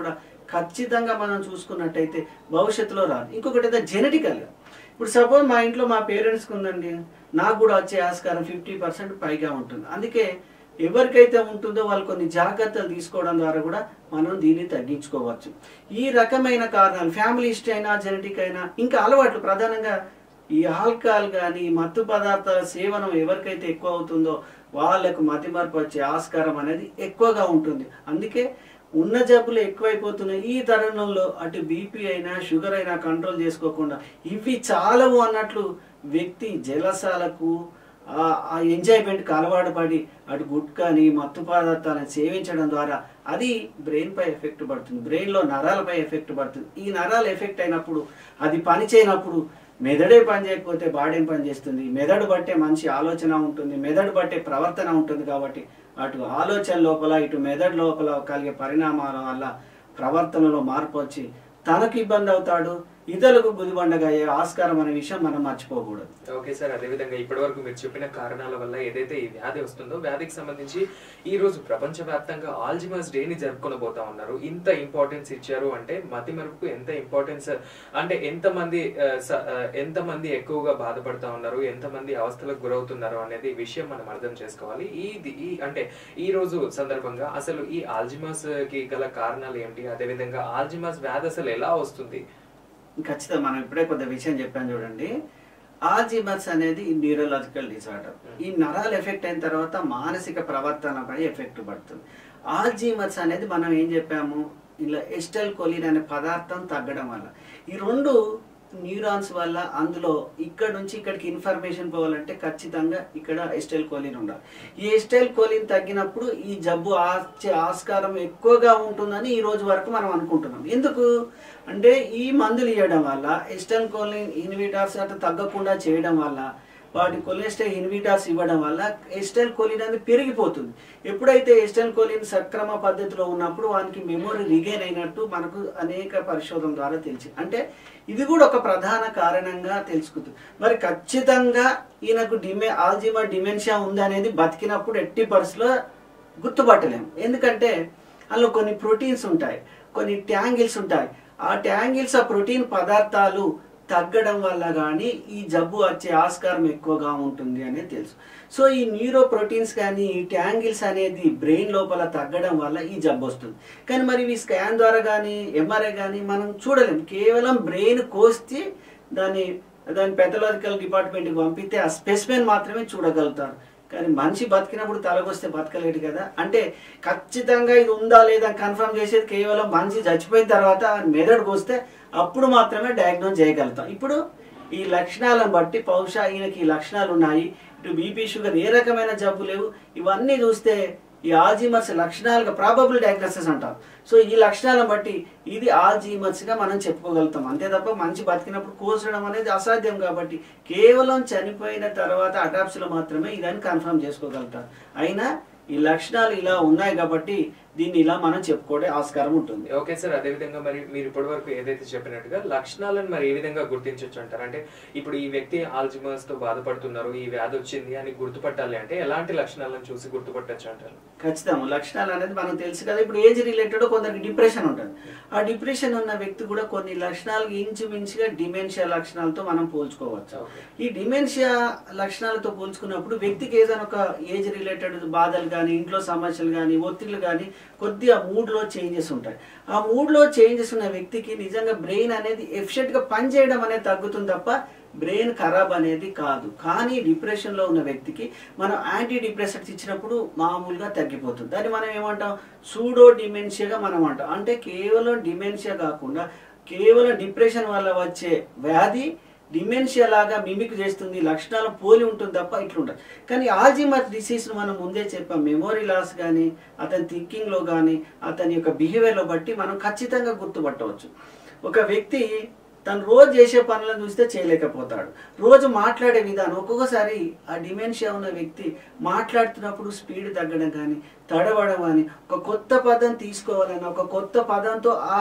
S2: ఖచ్చితంగా మనం చూసుకున్నట్టయితే భవిష్యత్తులో రాదు ఇంకొకటి అయితే జెనెటికల్గా ఇప్పుడు సపోజ్ మా ఇంట్లో మా పేరెంట్స్కి ఉందండి నాకు కూడా వచ్చే ఆస్కారం ఫిఫ్టీ పర్సెంట్ పైగా ఉంటుంది అందుకే ఎవరికైతే ఉంటుందో వాళ్ళు కొన్ని జాగ్రత్తలు తీసుకోవడం ద్వారా కూడా మనం దీన్ని తగ్గించుకోవచ్చు ఈ రకమైన కారణాలు ఫ్యామిలీ హిస్టరీ అయినా జెనెటిక్ అయినా ఇంకా అలవాట్లు ప్రధానంగా ఈ ఆల్కహాల్ కానీ మత్తు పదార్థాల సేవనం ఎవరికైతే ఎక్కువ అవుతుందో వాళ్ళకు మతిమరుపు వచ్చే ఆస్కారం అనేది ఎక్కువగా ఉంటుంది అందుకే ఉన్న జబ్బులు ఎక్కువైపోతున్నాయి ఈ తరుణంలో అటు బీపీ అయినా షుగర్ అయినా కంట్రోల్ చేసుకోకుండా ఇవి చాలవు అన్నట్లు వ్యక్తి జలసాలకు ఆ- ఆ ఎంజాయ్మెంట్కి అలవాటు పడి అటు గుట్కాని మత్తు పదార్థాలను సేవించడం ద్వారా అది బ్రెయిన్ పై ఎఫెక్ట్ పడుతుంది బ్రెయిన్లో నరాలపై ఎఫెక్ట్ పడుతుంది ఈ నరాలు ఎఫెక్ట్ అయినప్పుడు అది పని చేయనప్పుడు మెదడే పని చేయకపోతే బాడీ పని చేస్తుంది మెదడు బట్టే మంచి ఆలోచన ఉంటుంది మెదడు బట్టే ప్రవర్తన ఉంటుంది కాబట్టి అటు ఆలోచన లోపల ఇటు మెదడు లోపల కలిగే పరిణామాల వల్ల ప్రవర్తనలో మార్పు వచ్చి తనకు ఇబ్బంది అవుతాడు ఇతరులకు గుదిబండగా అయ్యే ఆస్కారం అనే విషయం మనం మర్చిపోకూడదు
S1: ఓకే సార్ అదేవిధంగా ఇప్పటివరకు మీరు చెప్పిన కారణాల వల్ల ఏదైతే ఈ వ్యాధి వస్తుందో వ్యాధికి సంబంధించి ఈ రోజు ప్రపంచవ్యాప్తంగా ఆల్జిమస్ డేని జరుపుకొనబోతా ఉన్నారు ఇంత ఇంపార్టెన్స్ ఇచ్చారు అంటే మతి మరుపుకు ఎంత ఇంపార్టెన్స్ అంటే ఎంత మంది ఆ, స- ఆ, ఎంత మంది ఎక్కువగా బాధపడతా ఉన్నారు ఎంత మంది అవస్థలకు గురవుతున్నారు అనేది విషయం మనం అర్థం చేసుకోవాలి ఈ ఈ అంటే ఈ రోజు సందర్భంగా అసలు ఈ ఆల్జిమస్ కి గల కారణాలు ఏంటి అదేవిధంగా ఆల్జిమస్ వ్యాధి అసలు ఎలా వస్తుంది
S2: ఖచ్చితంగా మనం ఇప్పుడే కొద్ది విషయం చెప్పాను చూడండి ఆల్జీమర్స్ అనేది న్యూరలాజికల్ డిసార్డర్ ఈ నరాలు ఎఫెక్ట్ అయిన తర్వాత మానసిక ప్రవర్తనపై ఎఫెక్ట్ పడుతుంది ఆల్జీమర్స్ అనేది మనం ఏం చెప్పాము ఇలా ఎస్టల్ కొలిన్ అనే పదార్థం తగ్గడం వల్ల ఈ రెండు న్యూరాన్స్ వల్ల అందులో ఇక్కడ నుంచి ఇక్కడికి ఇన్ఫర్మేషన్ పోవాలంటే ఖచ్చితంగా ఇక్కడ ఎస్టైల్ కోలిన్ ఉండాలి ఈ ఎస్టైల్ కోలిన్ తగ్గినప్పుడు ఈ జబ్బు ఆచే ఆస్కారం ఎక్కువగా ఉంటుందని ఈ రోజు వరకు మనం అనుకుంటున్నాం ఎందుకు అంటే ఈ మందులు ఇవ్వడం వల్ల ఎస్టైల్ కోలిన్ ఇన్విటార్స్ అట్లా తగ్గకుండా చేయడం వల్ల వాటి కొలెస్ట్రాల్ ఇన్విటార్స్ ఇవ్వడం వల్ల ఎస్టైల్ కోలిన్ అనేది పెరిగిపోతుంది ఎప్పుడైతే ఎస్టైల్ కోలిన్ సక్రమ పద్ధతిలో ఉన్నప్పుడు వానికి మెమొరీ రిగైన్ అయినట్టు మనకు అనేక పరిశోధన ద్వారా తెలిసి అంటే ఇది కూడా ఒక ప్రధాన కారణంగా తెలుసుకుంటుంది మరి ఖచ్చితంగా ఈయనకు డిమె ఆల్జిమర్ డిమెన్షియా ఉంది అనేది బతికినప్పుడు ఎట్టి పరిస్థితిలో గుర్తుపట్టలేము ఎందుకంటే అందులో కొన్ని ప్రోటీన్స్ ఉంటాయి కొన్ని ట్యాంగిల్స్ ఉంటాయి ఆ ట్యాంగిల్స్ ఆ ప్రోటీన్ పదార్థాలు తగ్గడం వల్ల కానీ ఈ జబ్బు వచ్చే ఆస్కారం ఎక్కువగా ఉంటుంది అనేది తెలుసు సో ఈ న్యూరో ప్రోటీన్స్ కానీ ఈ ట్యాంగిల్స్ అనేది బ్రెయిన్ లోపల తగ్గడం వల్ల ఈ జబ్బు వస్తుంది కానీ మరి ఇవి స్కాన్ ద్వారా కానీ ఎంఆర్ఐ కానీ మనం చూడలేం కేవలం బ్రెయిన్ కోస్తే దాన్ని దాని పెథలాజికల్ డిపార్ట్మెంట్కి పంపితే ఆ స్పెసిమెన్ మాత్రమే చూడగలుగుతారు కానీ మనిషి బతికినప్పుడు తలకొస్తే బతకలేడు కదా అంటే ఖచ్చితంగా ఇది ఉందా లేదా కన్ఫర్మ్ చేసేది కేవలం మనిషి చచ్చిపోయిన తర్వాత మెదడుకు వస్తే అప్పుడు మాత్రమే డయాగ్నోజ్ చేయగలుగుతాం ఇప్పుడు ఈ లక్షణాలను బట్టి బహుశా ఈయనకి ఈ లక్షణాలు ఉన్నాయి ఇటు బీపీ షుగర్ ఏ రకమైన జబ్బు లేవు ఇవన్నీ చూస్తే ఈ ఆల్జీమర్స్ లక్షణాలుగా ప్రాబబుల్ డయాగ్నోసిస్ అంటాం సో ఈ లక్షణాలను బట్టి ఇది ఆల్జీమర్స్ గా మనం చెప్పుకోగలుగుతాం అంతే తప్ప మంచి బతికినప్పుడు కోసడం అనేది అసాధ్యం కాబట్టి కేవలం చనిపోయిన తర్వాత అటాప్సీలో మాత్రమే ఇదని కన్ఫర్మ్ చేసుకోగలుగుతాం అయినా ఈ లక్షణాలు ఇలా ఉన్నాయి కాబట్టి దీన్ని ఇలా మనం చెప్పుకోవడే ఆస్కారం ఉంటుంది
S1: ఓకే సార్ అదే విధంగా మరి మీరు ఇప్పటి వరకు ఏదైతే చెప్పినట్టుగా లక్షణాలను మరి ఏ విధంగా గుర్తించవచ్చు అంటారు అంటే ఇప్పుడు ఈ వ్యక్తి ఆల్జిమర్స్ తో బాధపడుతున్నారు ఈ వ్యాధి వచ్చింది అని గుర్తుపట్టాలి అంటే ఎలాంటి లక్షణాలను చూసి గుర్తుపట్టచ్చు అంటారు
S2: ఖచ్చితం లక్షణాలు అనేది మనకు తెలుసు కదా ఇప్పుడు ఏజ్ రిలేటెడ్ కొందరికి డిప్రెషన్ ఉంటుంది ఆ డిప్రెషన్ ఉన్న వ్యక్తి కూడా కొన్ని లక్షణాలు ఇంచుమించుగా డిమెన్షియా లక్షణాలతో మనం పోల్చుకోవచ్చు
S1: Okay.
S2: ఈ డిమెన్షియా లక్షణాలతో పోల్చుకున్నప్పుడు వ్యక్తికి ఏదైనా ఒక ఏజ్ రిలేటెడ్ బాధలు కానీ ఇంట్లో సమస్యలు కానీ ఒత్తిళ్లు కానీ కొద్దిగా మూడ్లో చేంజెస్ ఉంటాయి ఆ మూడ్లో చేంజెస్ ఉన్న వ్యక్తికి నిజంగా బ్రెయిన్ అనేది ఎఫిషియెంట్గా పనిచేయడం అనేది తగ్గుతుంది తప్ప బ్రెయిన్ ఖరాబ్ అనేది కాదు కానీ డిప్రెషన్లో ఉన్న వ్యక్తికి మనం యాంటీ డిప్రెసెంట్స్ ఇచ్చినప్పుడు మామూలుగా తగ్గిపోతుంది దాన్ని మనం ఏమంటాం సూడో డిమెన్షియాగా మనం అంటాం అంటే కేవలం డిమెన్షియా కాకుండా కేవలం డిప్రెషన్ వల్ల వచ్చే వ్యాధి డిమెన్షియా లాగా మిమిక్ చేస్తుంది లక్షణాలు పోలి ఉంటుంది తప్ప ఇట్లుంటుంది కానీ ఆల్జిమర్ డిసీజ్ మనం ముందే చెప్పాం మెమొరీ లాస్ కానీ అతని థింకింగ్లో కానీ అతని యొక్క బిహేవియర్లో బట్టి మనం ఖచ్చితంగా గుర్తుపట్టవచ్చు ఒక వ్యక్తి తను రోజు చేసే పనులను చూస్తే చేయలేకపోతాడు రోజు మాట్లాడే విధానం ఒక్కొక్కసారి ఆ డిమెన్షియా ఉన్న వ్యక్తి మాట్లాడుతున్నప్పుడు స్పీడ్ తగ్గడం కానీ తడవడం కానీ ఒక కొత్త పదం తీసుకోవాలని ఒక కొత్త పదంతో ఆ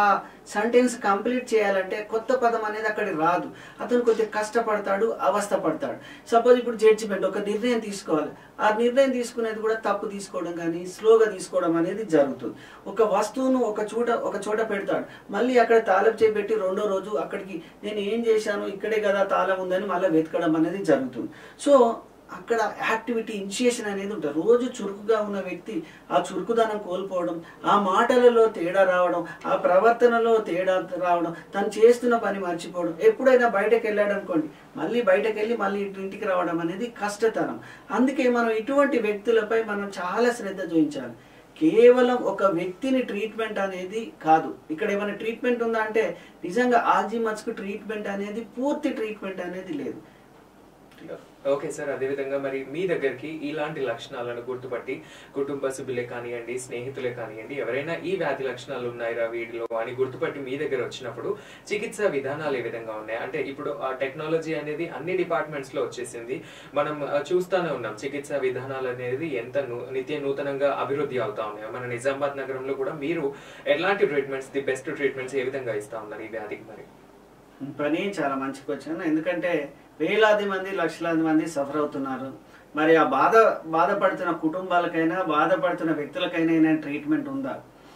S2: సెంటెన్స్ కంప్లీట్ చేయాలంటే కొత్త పదం అనేది అక్కడికి రాదు అతను కొద్దిగా కష్టపడతాడు అవస్థ పడతాడు సపోజ్ ఇప్పుడు జడ్జిమెంట్ ఒక నిర్ణయం తీసుకోవాలి ఆ నిర్ణయం తీసుకునేది కూడా తప్పు తీసుకోవడం కానీ స్లోగా తీసుకోవడం అనేది జరుగుతుంది ఒక వస్తువును ఒక చోట ఒక చోట పెడతాడు మళ్ళీ అక్కడ తాళం చేపెట్టి రెండో రోజు అక్కడికి నేను ఏం చేశాను ఇక్కడే కదా తాళం ఉందని మళ్ళీ వెతకడం అనేది జరుగుతుంది సో అక్కడ యాక్టివిటీ ఇనిషియేషన్ అనేది ఉంటుంది రోజు చురుకుగా ఉన్న వ్యక్తి ఆ చురుకుదనం కోల్పోవడం ఆ మాటలలో తేడా రావడం ఆ ప్రవర్తనలో తేడా రావడం తను చేస్తున్న పని మర్చిపోవడం ఎప్పుడైనా బయటకు వెళ్ళాడు అనుకోండి మళ్ళీ బయటకు వెళ్ళి మళ్ళీ ఇటు ఇంటికి రావడం అనేది కష్టతరం అందుకే మనం ఇటువంటి వ్యక్తులపై మనం చాలా శ్రద్ధ చూపించాలి కేవలం ఒక వ్యక్తిని ట్రీట్మెంట్ అనేది కాదు ఇక్కడ ఏమైనా ట్రీట్మెంట్ ఉందా అంటే నిజంగా ఆల్జీమర్స్కు ట్రీట్మెంట్ అనేది పూర్తి ట్రీట్మెంట్ అనేది లేదు
S1: ఓకే సార్ అదేవిధంగా మరి మీ దగ్గరికి ఇలాంటి లక్షణాలను గుర్తుపట్టి కుటుంబ సభ్యులే కానివ్వండి స్నేహితులే కానివ్వండి ఎవరైనా ఈ వ్యాధి లక్షణాలు ఉన్నాయిరా వీడిలో అని గుర్తుపట్టి మీ దగ్గర వచ్చినప్పుడు చికిత్సా విధానాలు ఏ విధంగా ఉన్నాయి అంటే ఇప్పుడు ఆ టెక్నాలజీ అనేది అన్ని డిపార్ట్మెంట్స్ లో వచ్చేసింది మనం ఆ, చూస్తానే ఉన్నాం చికిత్సా విధానాలు అనేది ఎంత ను- నిత్య నూతనంగా అభివృద్ధి అవుతా ఉన్నాయి మన నిజామాబాద్ నగరంలో కూడా మీరు ఎలాంటి ట్రీట్మెంట్స్ ది బెస్ట్ ట్రీట్మెంట్స్ ఏ విధంగా ఇస్తా ఉన్నారు ఈ వ్యాధికి మరి
S2: పని చాలా మంచి క్వశ్చన్ ఎందుకంటే వేలాది మంది లక్షలాది మంది సఫర్ అవుతున్నారు మరి ఆ బాధ బాధపడుతున్న కుటుంబాలకైనా బాధపడుతున్న వ్యక్తులకైనా ఏమైనా ట్రీట్మెంట్ ఉందా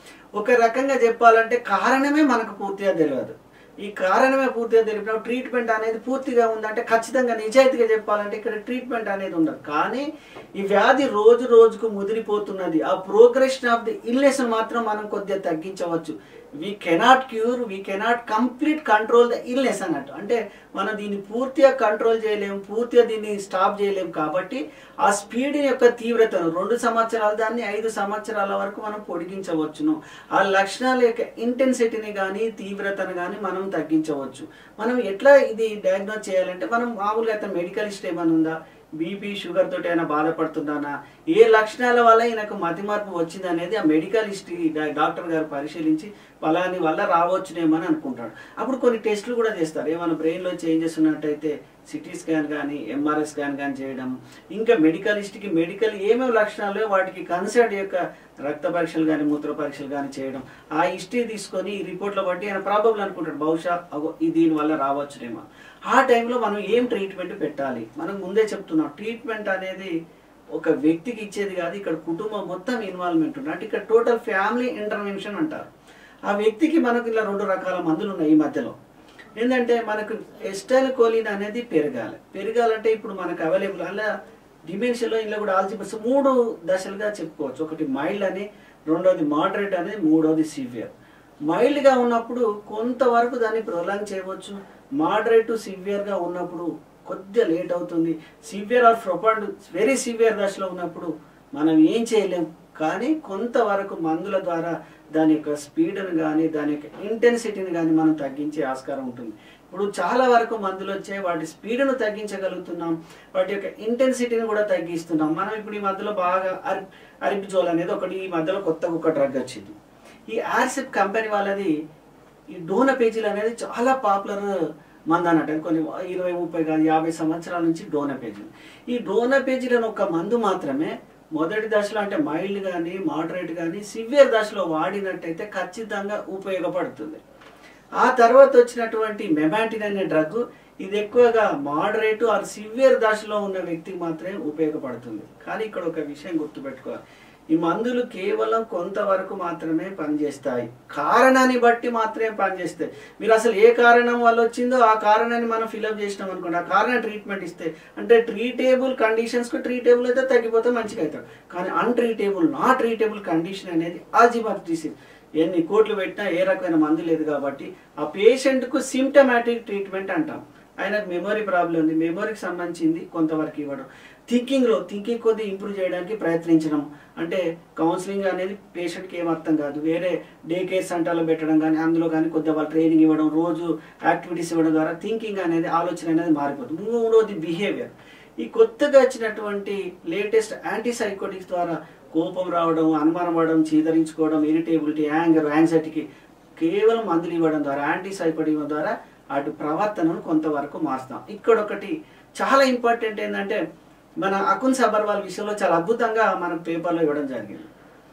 S2: ఒక రకంగా చెప్పాలంటే కారణమే మనకు పూర్తిగా తెలియదు ఈ కారణమే పూర్తిగా తెలిపినప్పుడు ట్రీట్మెంట్ అనేది పూర్తిగా ఉందంటే ఖచ్చితంగా నిజాయితీగా చెప్పాలంటే ఇక్కడ ట్రీట్మెంట్ అనేది ఉండదు కానీ ఈ వ్యాధి రోజు రోజుకు ముదిరిపోతున్నది ఆ ప్రోగ్రెషన్ ఆఫ్ ది ఇల్నెస్ మాత్రం మనం కొద్దిగా తగ్గించవచ్చు we cannot cure we cannot complete control the illness అన్నట్టు అంటే మనం దీన్ని పూర్తిగా కంట్రోల్ చేయలేము పూర్తిగా దీన్ని స్టాప్ చేయలేము కాబట్టి ఆ స్పీడ్ యొక్క తీవ్రతను రెండు సంవత్సరాలు దాన్ని ఐదు సంవత్సరాల వరకు మనం పొడిగించవచ్చును ఆ లక్షణాల యొక్క ఇంటెన్సిటీని కానీ తీవ్రతను కానీ మనం తగ్గించవచ్చు మనం ఎట్లా ఇది డయాగ్నోస్ చేయాలంటే మనం మామూలుగా అయితే మెడికల్ హిస్టరీ ఏమైనా ఉందా బీపీ షుగర్ తోటి అయినా బాధపడుతున్నానా ఏ లక్షణాల వల్ల ఈయనకు మతి మార్పు వచ్చింది అనేది ఆ మెడికల్ హిస్టరీ డాక్టర్ గారు పరిశీలించి ఫలాని వల్ల రావచ్చునేమో అని అనుకుంటాడు అప్పుడు కొన్ని టెస్టులు కూడా చేస్తారు ఏమైనా బ్రెయిన్లో చేంజెస్ ఉన్నట్టయితే సిటీ స్కాన్ కానీ ఎంఆర్ఐ స్కాన్ కానీ చేయడం ఇంకా మెడికల్ హిస్టరీకి మెడికల్ ఏమేమి లక్షణాలు వాటికి కన్సర్ట్ యొక్క రక్త పరీక్షలు కానీ మూత్ర పరీక్షలు కానీ చేయడం ఆ హిస్టరీ తీసుకొని ఈ రిపోర్ట్లో బట్టి ఆయన ప్రాబబుల్ అనుకుంటాడు బహుశా అగో ఈ దీనివల్ల రావచ్చునేమో ఆ టైంలో మనం ఏం ట్రీట్మెంట్ పెట్టాలి మనం ముందే చెప్తున్నాం ట్రీట్మెంట్ అనేది ఒక వ్యక్తికి ఇచ్చేది కాదు ఇక్కడ కుటుంబం మొత్తం ఇన్వాల్వ్మెంట్ ఉంది అంటే ఇక్కడ టోటల్ ఫ్యామిలీ ఇంటర్వెన్షన్ అంటారు ఆ వ్యక్తికి మనకు ఇలా రెండు రకాల మందులు ఉన్నాయి ఈ మధ్యలో ఏంటంటే మనకు ఎస్టైల్ కోలిన్ అనేది పెరగాలి పెరగాలంటే ఇప్పుడు మనకు అవైలబుల్ అలా డిమెన్షన్లో ఇలా కూడా ఆల్జిమర్స్ మూడు దశలుగా చెప్పుకోవచ్చు ఒకటి మైల్డ్ అని రెండోది మోడరేట్ అనేది మూడోది సివియర్ మైల్డ్గా ఉన్నప్పుడు కొంతవరకు దాన్ని ప్రొలాంగ్ చేయవచ్చు మోడరేట్ టు సివియర్గా ఉన్నప్పుడు కొద్దిగా లేట్ అవుతుంది severe or profound very severe దశలో ఉన్నప్పుడు మనం ఏం చేయలేం కానీ కొంతవరకు మందుల ద్వారా దాని యొక్క స్పీడ్ని కానీ దాని యొక్క ఇంటెన్సిటీని కానీ మనం తగ్గించే ఆస్కారం ఉంటుంది ఇప్పుడు చాలా వరకు మందులు వచ్చాయి వాటి స్పీడ్ను తగ్గించగలుగుతున్నాం వాటి యొక్క ఇంటెన్సిటీని కూడా తగ్గిస్తున్నాం మనం ఇప్పుడు ఈ మధ్యలో బాగా అరి అరిపిజోల్ అనేది ఒకటి ఈ మధ్యలో కొత్తగా ఒక డ్రగ్ వచ్చింది ఈ ఆర్సిప్ కంపెనీ వాళ్ళది ఈ డోన పేజీలు అనేది చాలా పాపులర్ మందు అన్నట్టు కొన్ని ఇరవై ముప్పై కాదు యాభై సంవత్సరాల నుంచి డోన పేజీలు ఈ డోన పేజీలను ఒక మందు మాత్రమే మొదటి దశలో అంటే మైల్డ్ కానీ మోడరేట్ కానీ సివియర్ దశలో వాడినట్టయితే ఖచ్చితంగా ఉపయోగపడుతుంది ఆ తర్వాత వచ్చినటువంటి మెమాటిన్ అనే డ్రగ్ ఇది ఎక్కువగా మోడరేట్ ఆర్ సివియర్ దశలో ఉన్న వ్యక్తికి మాత్రమే ఉపయోగపడుతుంది కానీ ఇక్కడ ఒక విషయం గుర్తుపెట్టుకోవాలి ఈ మందులు కేవలం కొంతవరకు మాత్రమే పనిచేస్తాయి కారణాన్ని బట్టి మాత్రమే పనిచేస్తాయి మీరు అసలు ఏ కారణం వల్ల వచ్చిందో ఆ కారణాన్ని మనం ఫిల్అప్ చేసినాం అనుకోండి ఆ కారణం ట్రీట్మెంట్ ఇస్తే అంటే ట్రీటేబుల్ కండిషన్స్కి ట్రీటేబుల్ అయితే తగ్గిపోతే మంచిగా అవుతాడు కానీ అన్ట్రీటేబుల్ నాట్ ట్రీటేబుల్ కండిషన్ అనేది ఆల్జిమర్ డిసీజ్ ఎన్ని కోట్లు పెట్టినా ఏ రకమైన మందు లేదు కాబట్టి ఆ పేషెంట్కు సిమ్టమాటిక్ ట్రీట్మెంట్ అంటాం ఆయనకు మెమరీ ప్రాబ్లం ఉంది మెమరీకి సంబంధించింది కొంతవరకు ఇవ్వడం థింకింగ్లో థింకింగ్ కొద్ది ఇంప్రూవ్ చేయడానికి ప్రయత్నించడం అంటే కౌన్సిలింగ్ అనేది పేషెంట్కి ఏం అర్థం కాదు వేరే డే కేర్ సెంటర్లో పెట్టడం కానీ అందులో కానీ కొద్దిగా వాళ్ళు ట్రైనింగ్ ఇవ్వడం రోజు యాక్టివిటీస్ ఇవ్వడం ద్వారా థింకింగ్ అనేది ఆలోచన అనేది మారిపోతుంది మూడోది బిహేవియర్ ఈ కొత్తగా వచ్చినటువంటి లేటెస్ట్ యాంటీసైకోటిక్స్ ద్వారా కోపం రావడం అనుమానం పడడం చీదరించుకోవడం ఇరిటేబిలిటీ యాంగర్ యాంగ్జైటీకి కేవలం మందులు ఇవ్వడం ద్వారా యాంటీసైకోటిక్ ఇవ్వడం ద్వారా అటు ప్రవర్తనను కొంతవరకు మారుస్తాం ఇక్కడ ఒకటి చాలా ఇంపార్టెంట్ ఏంటంటే మన అకున్ సబర్వాల్ విషయంలో చాలా అద్భుతంగా మనకు పేపర్లో ఇవ్వడం జరిగింది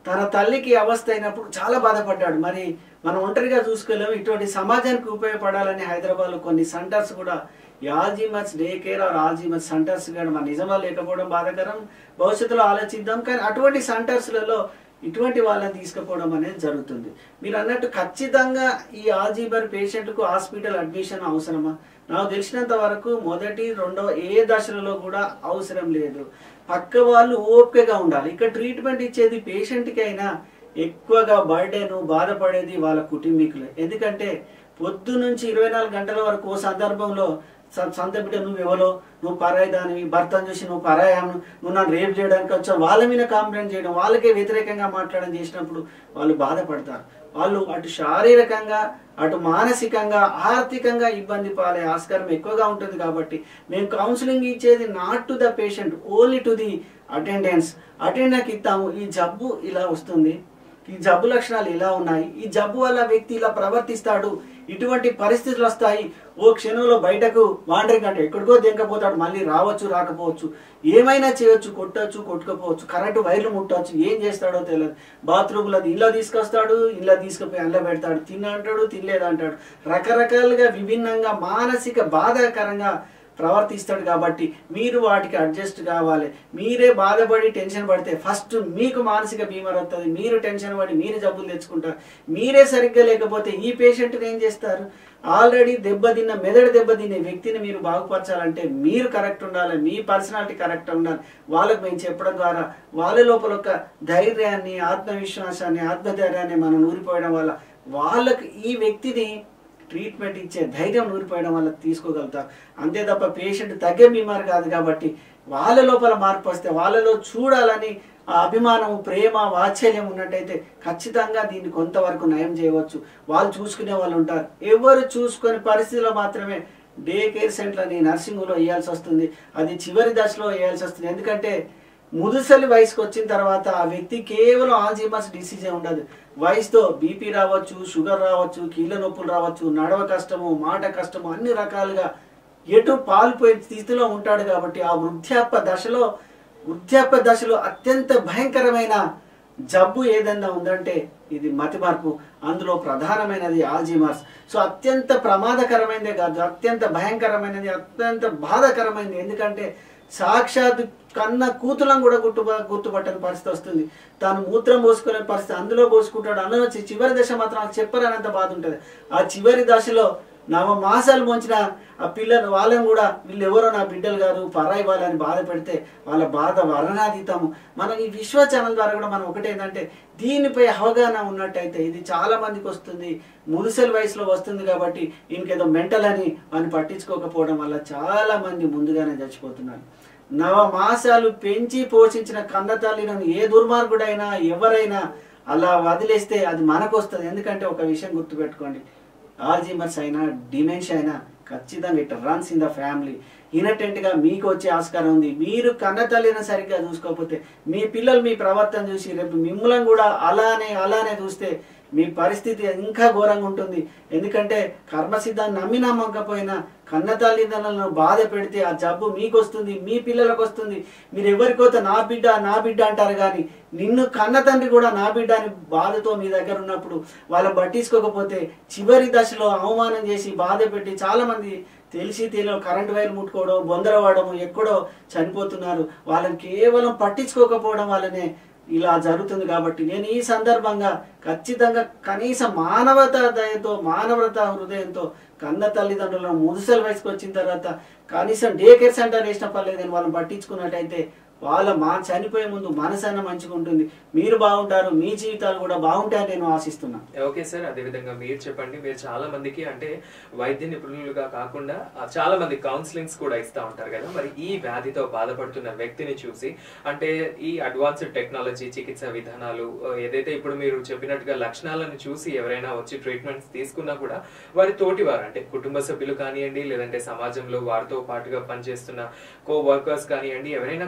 S2: తన తల్లికి అవస్థ అయినప్పుడు చాలా బాధపడ్డాడు మరి మనం ఒంటరిగా చూసుకోలేము ఇటువంటి సమాజానికి ఉపయోగపడాలని హైదరాబాద్లో కొన్ని సెంటర్స్ కూడా ఈ Alzheimer's day care or Alzheimer's centres కూడా మన నిజంగా లేకపోవడం బాధాకరం భవిష్యత్తులో ఆలోచిద్దాం కానీ అటువంటి సెంటర్స్లలో ఇటువంటి వాళ్ళని తీసుకుపోవడం అనేది జరుగుతుంది మీరు అన్నట్టు ఖచ్చితంగా ఈ ఆల్జీబర్ పేషెంట్కు హాస్పిటల్ అడ్మిషన్ అవసరమా నాకు తెలిసినంత వరకు మొదటి రెండవ ఏ దశలలో కూడా అవసరం లేదు పక్క వాళ్ళు ఓపికగా ఉండాలి ఇక్కడ ట్రీట్మెంట్ ఇచ్చేది పేషెంట్కి అయినా ఎక్కువగా బర్డెను బాధపడేది వాళ్ళ కుటుంబీకులు ఎందుకంటే పొద్దు నుంచి ఇరవై నాలుగు గంటల వరకు ఓ సందర్భంలో స- సొంత బిడ్డ నువ్వు ఎవరో నువ్వు పరాయి దానివి భర్తను చూసి నువ్వు పరాయాను నువ్వు నన్ను రేపు చేయడానికి వచ్చావు వాళ్ళ మీద కంప్లైంట్ చేయడం వాళ్ళకే వ్యతిరేకంగా మాట్లాడడం చేసినప్పుడు వాళ్ళు బాధపడతారు వాళ్ళు అటు శారీరకంగా అటు మానసికంగా ఆర్థికంగా ఇబ్బంది పాలే ఆస్కారం ఎక్కువగా ఉంటుంది కాబట్టి మేము కౌన్సిలింగ్ ఇచ్చేది not to the patient only to the attendance అటెండెంట్కి ఇస్తాము ఈ జబ్బు ఇలా వస్తుంది ఈ జబ్బు లక్షణాలు ఇలా ఉన్నాయి ఈ జబ్బు వల్ల వ్యక్తి ఇలా ప్రవర్తిస్తాడు ఇటువంటి పరిస్థితులు వస్తాయి ఓ క్షణంలో బయటకు వాండరింగ్ అంటే ఎక్కడికో దింకపోతాడు మళ్ళీ రావచ్చు రాకపోవచ్చు ఏమైనా చేయొచ్చు కొట్టచ్చు కొట్టుకపోవచ్చు కరెంటు వైర్లు ముట్టవచ్చు ఏం చేస్తాడో తెలియదు బాత్రూమ్లో ఇంట్లో తీసుకొస్తాడు ఇంట్లో తీసుకుపోయి అందులో పెడతాడు తిన్న అంటాడు తినలేదు అంటాడు రకరకాలుగా విభిన్నంగా మానసిక బాధాకరంగా ప్రవర్తిస్తాడు కాబట్టి మీరు వాటికి అడ్జస్ట్ కావాలి మీరే బాధపడి టెన్షన్ పడితే ఫస్ట్ మీకు మానసిక బీమార్ వస్తుంది మీరు టెన్షన్ పడి మీరు జబ్బులు తెచ్చుకుంటారు మీరే సరిగ్గా లేకపోతే ఈ పేషెంట్ని ఏం చేస్తారు ఆల్రెడీ దెబ్బతిన్న మెదడు దెబ్బతినే వ్యక్తిని మీరు బాగుపరచాలంటే మీరు కరెక్ట్ ఉండాలి మీ పర్సనాలిటీ కరెక్ట్ ఉండాలి వాళ్ళకి మేము చెప్పడం ద్వారా వాళ్ళ లోపల ఒక ధైర్యాన్ని ఆత్మవిశ్వాసాన్ని ఆత్మధైర్యాన్ని మనం నూరిపోయడం వల్ల వాళ్ళకి ఈ వ్యక్తిని ట్రీట్మెంట్ ఇచ్చే ధైర్యం నూరిపోయడం వల్ల తీసుకోగలుగుతారు అంతే తప్ప పేషెంట్ తగ్గే బీమారు కాదు కాబట్టి వాళ్ళ లోపల మార్పు వస్తే వాళ్ళలో చూడాలని ఆ అభిమానం ప్రేమ వాత్సల్యం ఉన్నట్టయితే ఖచ్చితంగా దీన్ని కొంతవరకు నయం చేయవచ్చు వాళ్ళు చూసుకునే వాళ్ళు ఉంటారు ఎవరు చూసుకునే పరిస్థితిలో మాత్రమే డే కేర్ సెంటర్ని నర్సింగ్లో వేయాల్సి వస్తుంది అది చివరి దశలో వేయాల్సి వస్తుంది ఎందుకంటే ముదుసలి వయసుకు వచ్చిన తర్వాత ఆ వ్యక్తి కేవలం ఆల్జీమర్స్ డిసీజే ఉండదు వయసుతో బీపీ రావచ్చు షుగర్ రావచ్చు కీళ్ళ నొప్పులు రావచ్చు నడవ కష్టము మాట కష్టము అన్ని రకాలుగా ఎటు పాల్పోయే స్థితిలో ఉంటాడు కాబట్టి ఆ వృద్ధాప్య దశలో వృద్ధాప్య దశలో అత్యంత భయంకరమైన జబ్బు ఏదైనా ఉందంటే ఇది మతి మార్పు అందులో ప్రధానమైనది ఆల్జీమర్స్ సో అత్యంత ప్రమాదకరమైనదే కాదు అత్యంత భయంకరమైనది అత్యంత బాధాకరమైనది ఎందుకంటే సాక్షాత్ కన్న కూతులను కూడా గుర్తు గుర్తుపట్టని పరిస్థితి వస్తుంది తాను మూత్రం పోసుకునే పరిస్థితి అందులో పోసుకుంటాడు అందులో వచ్చి చివరి దశ మాత్రం నాకు చెప్పరానంత బాధ ఉంటుంది ఆ చివరి దశలో నవ మాసాలు మోంచిన ఆ పిల్లలు వాళ్ళని కూడా వీళ్ళు ఎవరో నా బిడ్డలు కాదు పరాయి వాళ్ళని బాధ పెడితే వాళ్ళ బాధ వర్ణాతీతము మనం ఈ విశ్వ ఛానల్ ద్వారా కూడా మనం ఒకటి ఏంటంటే దీనిపై అవగాహన ఉన్నట్టయితే ఇది చాలా మందికి వస్తుంది ముదుసలి వయసులో వస్తుంది కాబట్టి ఇంకేదో మెంటల్ అని అని పట్టించుకోకపోవడం వల్ల చాలా మంది ముందుగానే చచ్చిపోతున్నారు నవ మాసాలు పెంచి పోషించిన కన్న తల్లిని ఏ దుర్మార్గుడైనా ఎవరైనా అలా వదిలేస్తే అది మనకు వస్తుంది ఎందుకంటే ఒక విషయం గుర్తుపెట్టుకోండి ఆల్జీమర్స్ అయినా డిమెన్షియా అయినా ఖచ్చితంగా it runs in the family గా మీకు వచ్చే ఆస్కారం ఉంది మీరు కన్న తల్లిని సరిగ్గా చూసుకోకపోతే మీ పిల్లలు మీ ప్రవర్తన చూసి రేపు మిమ్మల్ని కూడా అలానే అలానే చూస్తే మీ పరిస్థితి ఇంకా ఘోరంగా ఉంటుంది ఎందుకంటే కర్మసిద్ధాన్ని నమ్మి నమ్మకపోయినా కన్న తల్లిదండ్రులను బాధ పెడితే ఆ జబ్బు మీకు వస్తుంది మీ పిల్లలకు వస్తుంది మీరు ఎవరికోతే నా బిడ్డ నా బిడ్డ అంటారు కానీ నిన్ను కన్న తండ్రి కూడా నా బిడ్డ అని బాధతో మీ దగ్గర ఉన్నప్పుడు వాళ్ళు పట్టించుకోకపోతే చివరి దశలో అవమానం చేసి బాధ పెట్టి చాలా మంది తెలిసి తెలియదు కరెంట్ వైర్ ముట్టుకోవడం బొందరవాడము ఎక్కడో చనిపోతున్నారు వాళ్ళని కేవలం పట్టించుకోకపోవడం వల్లనే ఇలా జరుగుతుంది కాబట్టి నేను ఈ సందర్భంగా ఖచ్చితంగా కనీస మానవత దయతో మానవత హృదయంతో కన్న తల్లిదండ్రులను ముదుసలి వయసుకు వచ్చిన తర్వాత కనీసం డే కేర్ సెంటర్ వేసిన పర్లేదని వాళ్ళని పట్టించుకున్నట్టయితే వాళ్ళ మా చనిపోయే ముందు మనసన్న మంచిగా ఉంటుంది మీరు బాగుంటారు మీ జీవితాలు కూడా బాగుంటాయని నేను ఆశిస్తున్నాను
S1: ఓకే సార్ అదే విధంగా మీరు చెప్పండి మీరు చాలా మందికి అంటే వైద్య నిపుణులుగా కాకుండా ఆ, చాలా మంది కౌన్సిలింగ్స్ కూడా ఇస్తా ఉంటారు కదా మరి ఈ వ్యాధితో బాధపడుతున్న వ్యక్తిని చూసి అంటే ఈ అడ్వాన్స్డ్ టెక్నాలజీ చికిత్స విధానాలు ఆ, ఏదైతే ఇప్పుడు మీరు చెప్పినట్టుగా లక్షణాలను చూసి ఎవరైనా వచ్చి ట్రీట్మెంట్స్ తీసుకున్నా కూడా వారి తోటి వారు అంటే కుటుంబ సభ్యులు కానివ్వండి లేదంటే సమాజంలో వారితో పాటుగా పనిచేస్తున్న కో వర్కర్స్ కానివ్వండి ఎవరైనా కానివ్వండి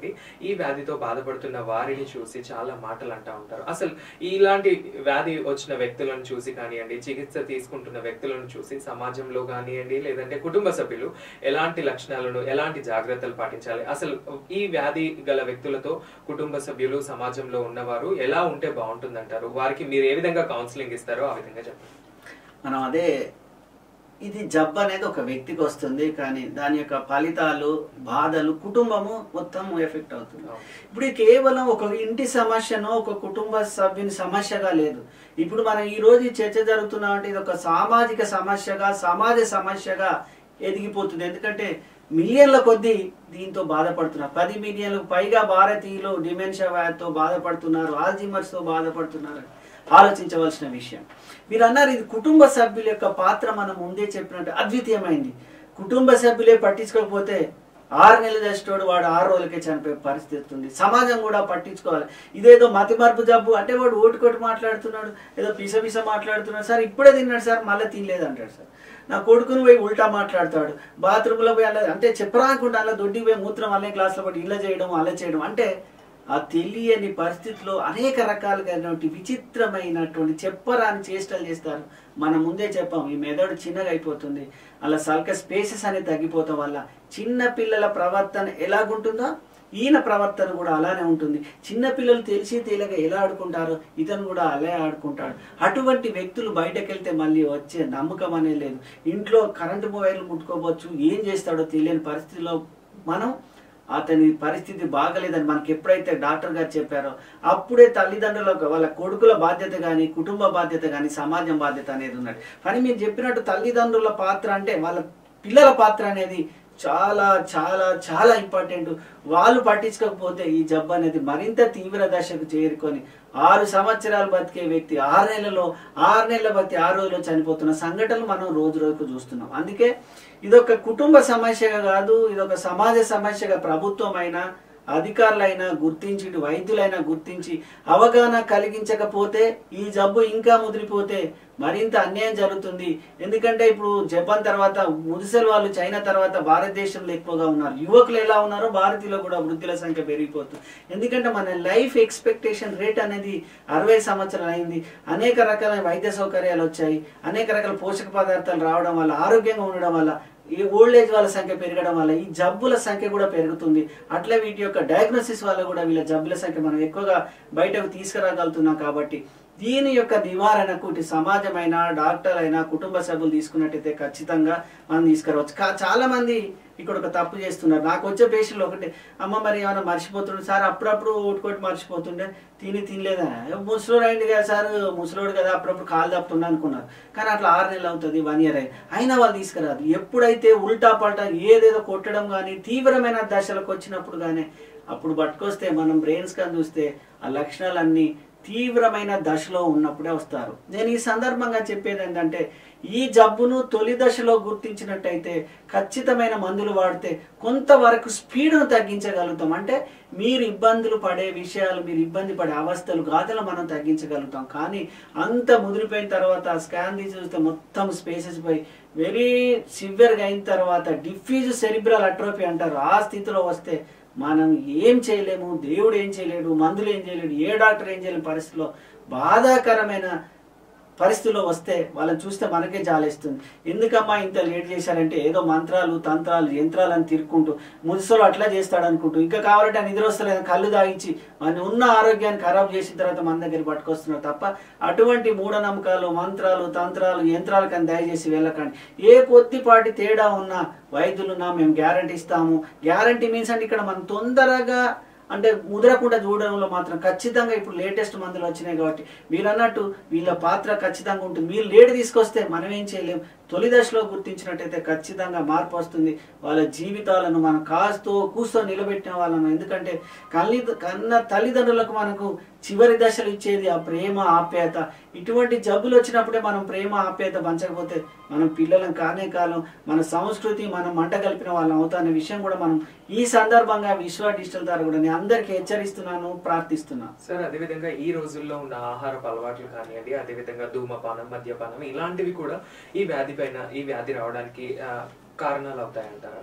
S1: కానివ్వండి ఈ వ్యాధితో బాధపడుతున్న వారిని చూసి చాలా మాటలు అంటా ఉంటారు అసలు ఇలాంటి వ్యాధి వచ్చిన వ్యక్తులను చూసి కానివ్వండి చికిత్స తీసుకుంటున్న వ్యక్తులను చూసి సమాజంలో కానివ్వండి లేదంటే కుటుంబ సభ్యులు ఎలాంటి లక్షణాలను ఎలాంటి జాగ్రత్తలు పాటించాలి అసలు ఈ వ్యాధి గల వ్యక్తులతో కుటుంబ సభ్యులు సమాజంలో ఉన్నవారు ఎలా ఉంటే బాగుంటుందంటారు వారికి మీరు ఏ విధంగా కౌన్సిలింగ్ ఇస్తారో ఆ విధంగా చెప్పండి
S2: మనం అదే ఇది జబ్బు అనేది ఒక వ్యక్తికి వస్తుంది కానీ దాని యొక్క ఫలితాలు బాధలు కుటుంబము మొత్తం ఎఫెక్ట్ అవుతుంది ఇప్పుడు ఇది కేవలం ఒక ఇంటి సమస్యను ఒక కుటుంబ సభ్యుని సమస్యగా లేదు ఇప్పుడు మనం ఈ రోజు ఈ చర్చ జరుగుతున్నా అంటే ఇది ఒక సామాజిక సమస్యగా సమాజ సమస్యగా ఎదిగిపోతుంది ఎందుకంటే మిలియన్ల కొద్దీ దీంతో బాధపడుతున్నారు పది మిలియన్లకు పైగా భారతీయులు డిమెన్షియా వ్యాధితో బాధపడుతున్నారు ఆల్జిమర్స్ తో బాధపడుతున్నారు ఆలోచించవలసిన విషయం మీరు అన్నారు ఇది కుటుంబ సభ్యుల యొక్క పాత్ర మనం ముందే చెప్పినట్టు అద్వితీయమైంది కుటుంబ సభ్యులే పట్టించుకోకపోతే ఆరు నెలలు చేసేటోడు వాడు ఆరు రోజులకే చనిపోయే పరిస్థితి ఉంది సమాజం కూడా పట్టించుకోవాలి ఇదేదో మతి మార్పు జబ్బు అంటే వాడు ఓటు కొట్టి మాట్లాడుతున్నాడు ఏదో పిస పిస మాట్లాడుతున్నాడు సార్ ఇప్పుడే తిన్నాడు సార్ మళ్ళీ తినలేదు అంటాడు సార్ నా కొడుకుని పోయి ఉల్టా మాట్లాడతాడు బాత్రూంలో పోయి అలా అంటే చెప్పరాకుండా అలా దొడ్డికి పోయి మూత్రం అల్లే గ్లాసులో పట్టి ఇలా చేయడం అలా చేయడం అంటే ఆ తెలియని పరిస్థితిలో అనేక రకాలుగాటువంటి విచిత్రమైనటువంటి చెప్పరాని చేష్టలు చేస్తారు మనం ముందే చెప్పాం ఈ మెదడు చిన్నగా అయిపోతుంది అలా సల్క స్పేసెస్ అనేది తగ్గిపోతాం వల్ల చిన్న పిల్లల ప్రవర్తన ఎలాగుంటుందో ఈయన ప్రవర్తన కూడా అలానే ఉంటుంది చిన్న పిల్లలు తెలిసి తేలిక ఎలా ఆడుకుంటారో ఇతను కూడా అలా ఆడుకుంటాడు అటువంటి వ్యక్తులు బయటకు వెళ్తే మళ్ళీ వచ్చే నమ్మకం అనేది లేదు ఇంట్లో కరెంటు మొబైల్ ముట్టుకోవచ్చు ఏం చేస్తాడో తెలియని పరిస్థితిలో మనం అతని పరిస్థితి బాగలేదని మనకి ఎప్పుడైతే డాక్టర్ గారు చెప్పారో అప్పుడే తల్లిదండ్రులకు వాళ్ళ కొడుకుల బాధ్యత కానీ కుటుంబ బాధ్యత కానీ సమాజం బాధ్యత అనేది ఉన్నది కానీ మీరు చెప్పినట్టు తల్లిదండ్రుల పాత్ర అంటే వాళ్ళ పిల్లల పాత్ర అనేది చాలా చాలా చాలా ఇంపార్టెంట్ వాళ్ళు పట్టించుకోకపోతే ఈ జబ్బు అనేది మరింత తీవ్ర దశకు చేరుకొని ఆరు సంవత్సరాలు బతికే వ్యక్తి ఆరు నెలలో ఆరు నెలల బతి ఆరు రోజులు చనిపోతున్న సంఘటనలు మనం రోజు రోజుకు చూస్తున్నాం అందుకే ఇదొక కుటుంబ సమస్యగా కాదు ఇదొక సమాజ సమస్యగా ప్రభుత్వం అయినా అధికారులైనా గుర్తించి ఇటు వైద్యులైనా గుర్తించి అవగాహన కలిగించకపోతే ఈ జబ్బు ఇంకా ముదిరిపోతే మరింత అన్యాయం జరుగుతుంది ఎందుకంటే ఇప్పుడు జపాన్ తర్వాత ముదిసెల్ వాళ్ళు చైనా తర్వాత భారతదేశంలో ఎక్కువగా ఉన్నారు యువకులు ఎలా ఉన్నారో భారతీయులు కూడా వృద్ధుల సంఖ్య పెరిగిపోతుంది ఎందుకంటే మన లైఫ్ ఎక్స్పెక్టేషన్ రేట్ అనేది అరవై సంవత్సరాలు అయింది అనేక రకాల వైద్య సౌకర్యాలు వచ్చాయి అనేక రకాల పోషక పదార్థాలు రావడం వల్ల ఆరోగ్యంగా ఉండడం వల్ల ఈ ఓల్డ్ ఏజ్ వాళ్ళ సంఖ్య పెరగడం వల్ల ఈ జబ్బుల సంఖ్య కూడా పెరుగుతుంది అట్లే వీటి యొక్క డయాగ్నోసిస్ వల్ల కూడా వీళ్ళ జబ్బుల సంఖ్య మనం ఎక్కువగా బయటకు తీసుకురాగలుగుతున్నాం కాబట్టి దీని యొక్క నివారణకు ఇటు సమాజమైన డాక్టర్ అయినా కుటుంబ సభ్యులు తీసుకున్నట్టయితే ఖచ్చితంగా మనం తీసుకురావచ్చు కా- చాలా మంది ఇక్కడ ఒక తప్పు చేస్తున్నారు నాకు వచ్చే పేషెంట్లు ఒకటే అమ్మ మరి ఏమైనా మర్చిపోతుండే సార్ అప్పుడప్పుడు ఓటుకోటి మర్చిపోతుండే తిని తినలేదా ముసలోడు అయింది కదా సార్ ముసలోడు కదా అప్పుడప్పుడు కాలు తప్పుతుండే అనుకున్నారు కానీ అట్లా ఆరు నెలలు అవుతుంది వన్ ఇయర్ అయ్యి అయినా వాళ్ళు తీసుకురాదు ఎప్పుడైతే ఉల్టా పల్టా ఏదేదో కొట్టడం కానీ తీవ్రమైన దశలకు వచ్చినప్పుడు కానీ అప్పుడు పట్టుకొస్తే మనం బ్రెయిన్స్ కానీ చూస్తే ఆ లక్షణాలన్నీ తీవ్రమైన దశలో ఉన్నప్పుడే వస్తారు నేను ఈ సందర్భంగా చెప్పేది ఏంటంటే ఈ జబ్బును తొలి దశలో గుర్తించినట్టయితే ఖచ్చితమైన మందులు వాడితే కొంతవరకు స్పీడ్ను తగ్గించగలుగుతాం అంటే మీరు ఇబ్బందులు పడే విషయాలు మీరు ఇబ్బంది పడే అవస్థలు గాథలు మనం తగ్గించగలుగుతాం కానీ అంత ముదిరిపోయిన తర్వాత స్కాన్ తీసి చూస్తే మొత్తం స్పేసెస్ పోయి వెరీ సివియర్గా అయిన తర్వాత డిఫ్యూజ్ సెరిబ్రల్ అట్రోపీ అంటారు ఆ స్థితిలో వస్తే మనం ఏం చేయలేము దేవుడు ఏం చేయలేడు మందులు ఏం చేయలేడు ఏ డాక్టర్ ఏం చేయలేని పరిస్థితిలో బాధాకరమైన పరిస్థితిలో వస్తే వాళ్ళని చూస్తే మనకే జాలేస్తుంది ఎందుకమ్మా ఇంత లేట్ చేశారంటే ఏదో మంత్రాలు తంత్రాలు యంత్రాలు అని తిరుక్కుంటూ ముదిసోలు అట్లా చేస్తాడు అనుకుంటూ ఇంకా కావాలంటే ఆ నిద్ర వస్తలేదు కళ్ళు దాగించి మన ఉన్న ఆరోగ్యాన్ని ఖరాబ్ చేసిన తర్వాత మన దగ్గర పట్టుకొస్తున్నారు తప్ప అటువంటి మూఢనమ్మకాలు మంత్రాలు తంత్రాలు యంత్రాలు కానీ దయచేసి వెళ్ళకండి ఏ కొద్దిపాటి తేడా ఉన్నా వైద్యులున్నా మేము గ్యారంటీ ఇస్తాము గ్యారంటీ మీన్స్ అంటే ఇక్కడ మనం తొందరగా అంటే ముదరకుండా చూడడంలో మాత్రం ఖచ్చితంగా ఇప్పుడు లేటెస్ట్ మందులు వచ్చినాయి కాబట్టి మీరు అన్నట్టు వీళ్ళ పాత్ర ఖచ్చితంగా ఉంటుంది మీరు లేట్ తీసుకొస్తే మనం ఏం చేయలేం తొలి దశలో గుర్తించినట్టయితే ఖచ్చితంగా మార్పు వస్తుంది వాళ్ళ జీవితాలను మనం కాస్తో కూస్తో నిలబెట్టిన వాళ్ళను ఎందుకంటే కల్లి కన్న తల్లిదండ్రులకు మనకు చివరి దశలు ఇచ్చేది ఆ ప్రేమ ఆప్యాయత ఇటువంటి జబ్బులు వచ్చినప్పుడే మనం ప్రేమ ఆప్యాయత పంచకపోతే మనం పిల్లలను కానే కాలం మన సంస్కృతి మనం మంట కలిపిన వాళ్ళం అవుతానే విషయం కూడా మనం ఈ సందర్భంగా విశ్వ డిజిటల్ ద్వారా కూడా నేను అందరికీ హెచ్చరిస్తున్నాను ప్రార్థిస్తున్నాను
S1: సార్ అదేవిధంగా ఈ రోజుల్లో ఉన్న ఆహారపు అలవాట్లు కానివ్వండి అదేవిధంగా ధూమపానం మద్యపానం ఇలాంటివి కూడా ఈ వ్యాధి పైన ఈ వ్యాధి రావడానికి ఆ, కారణాలు అవుతాయంటారా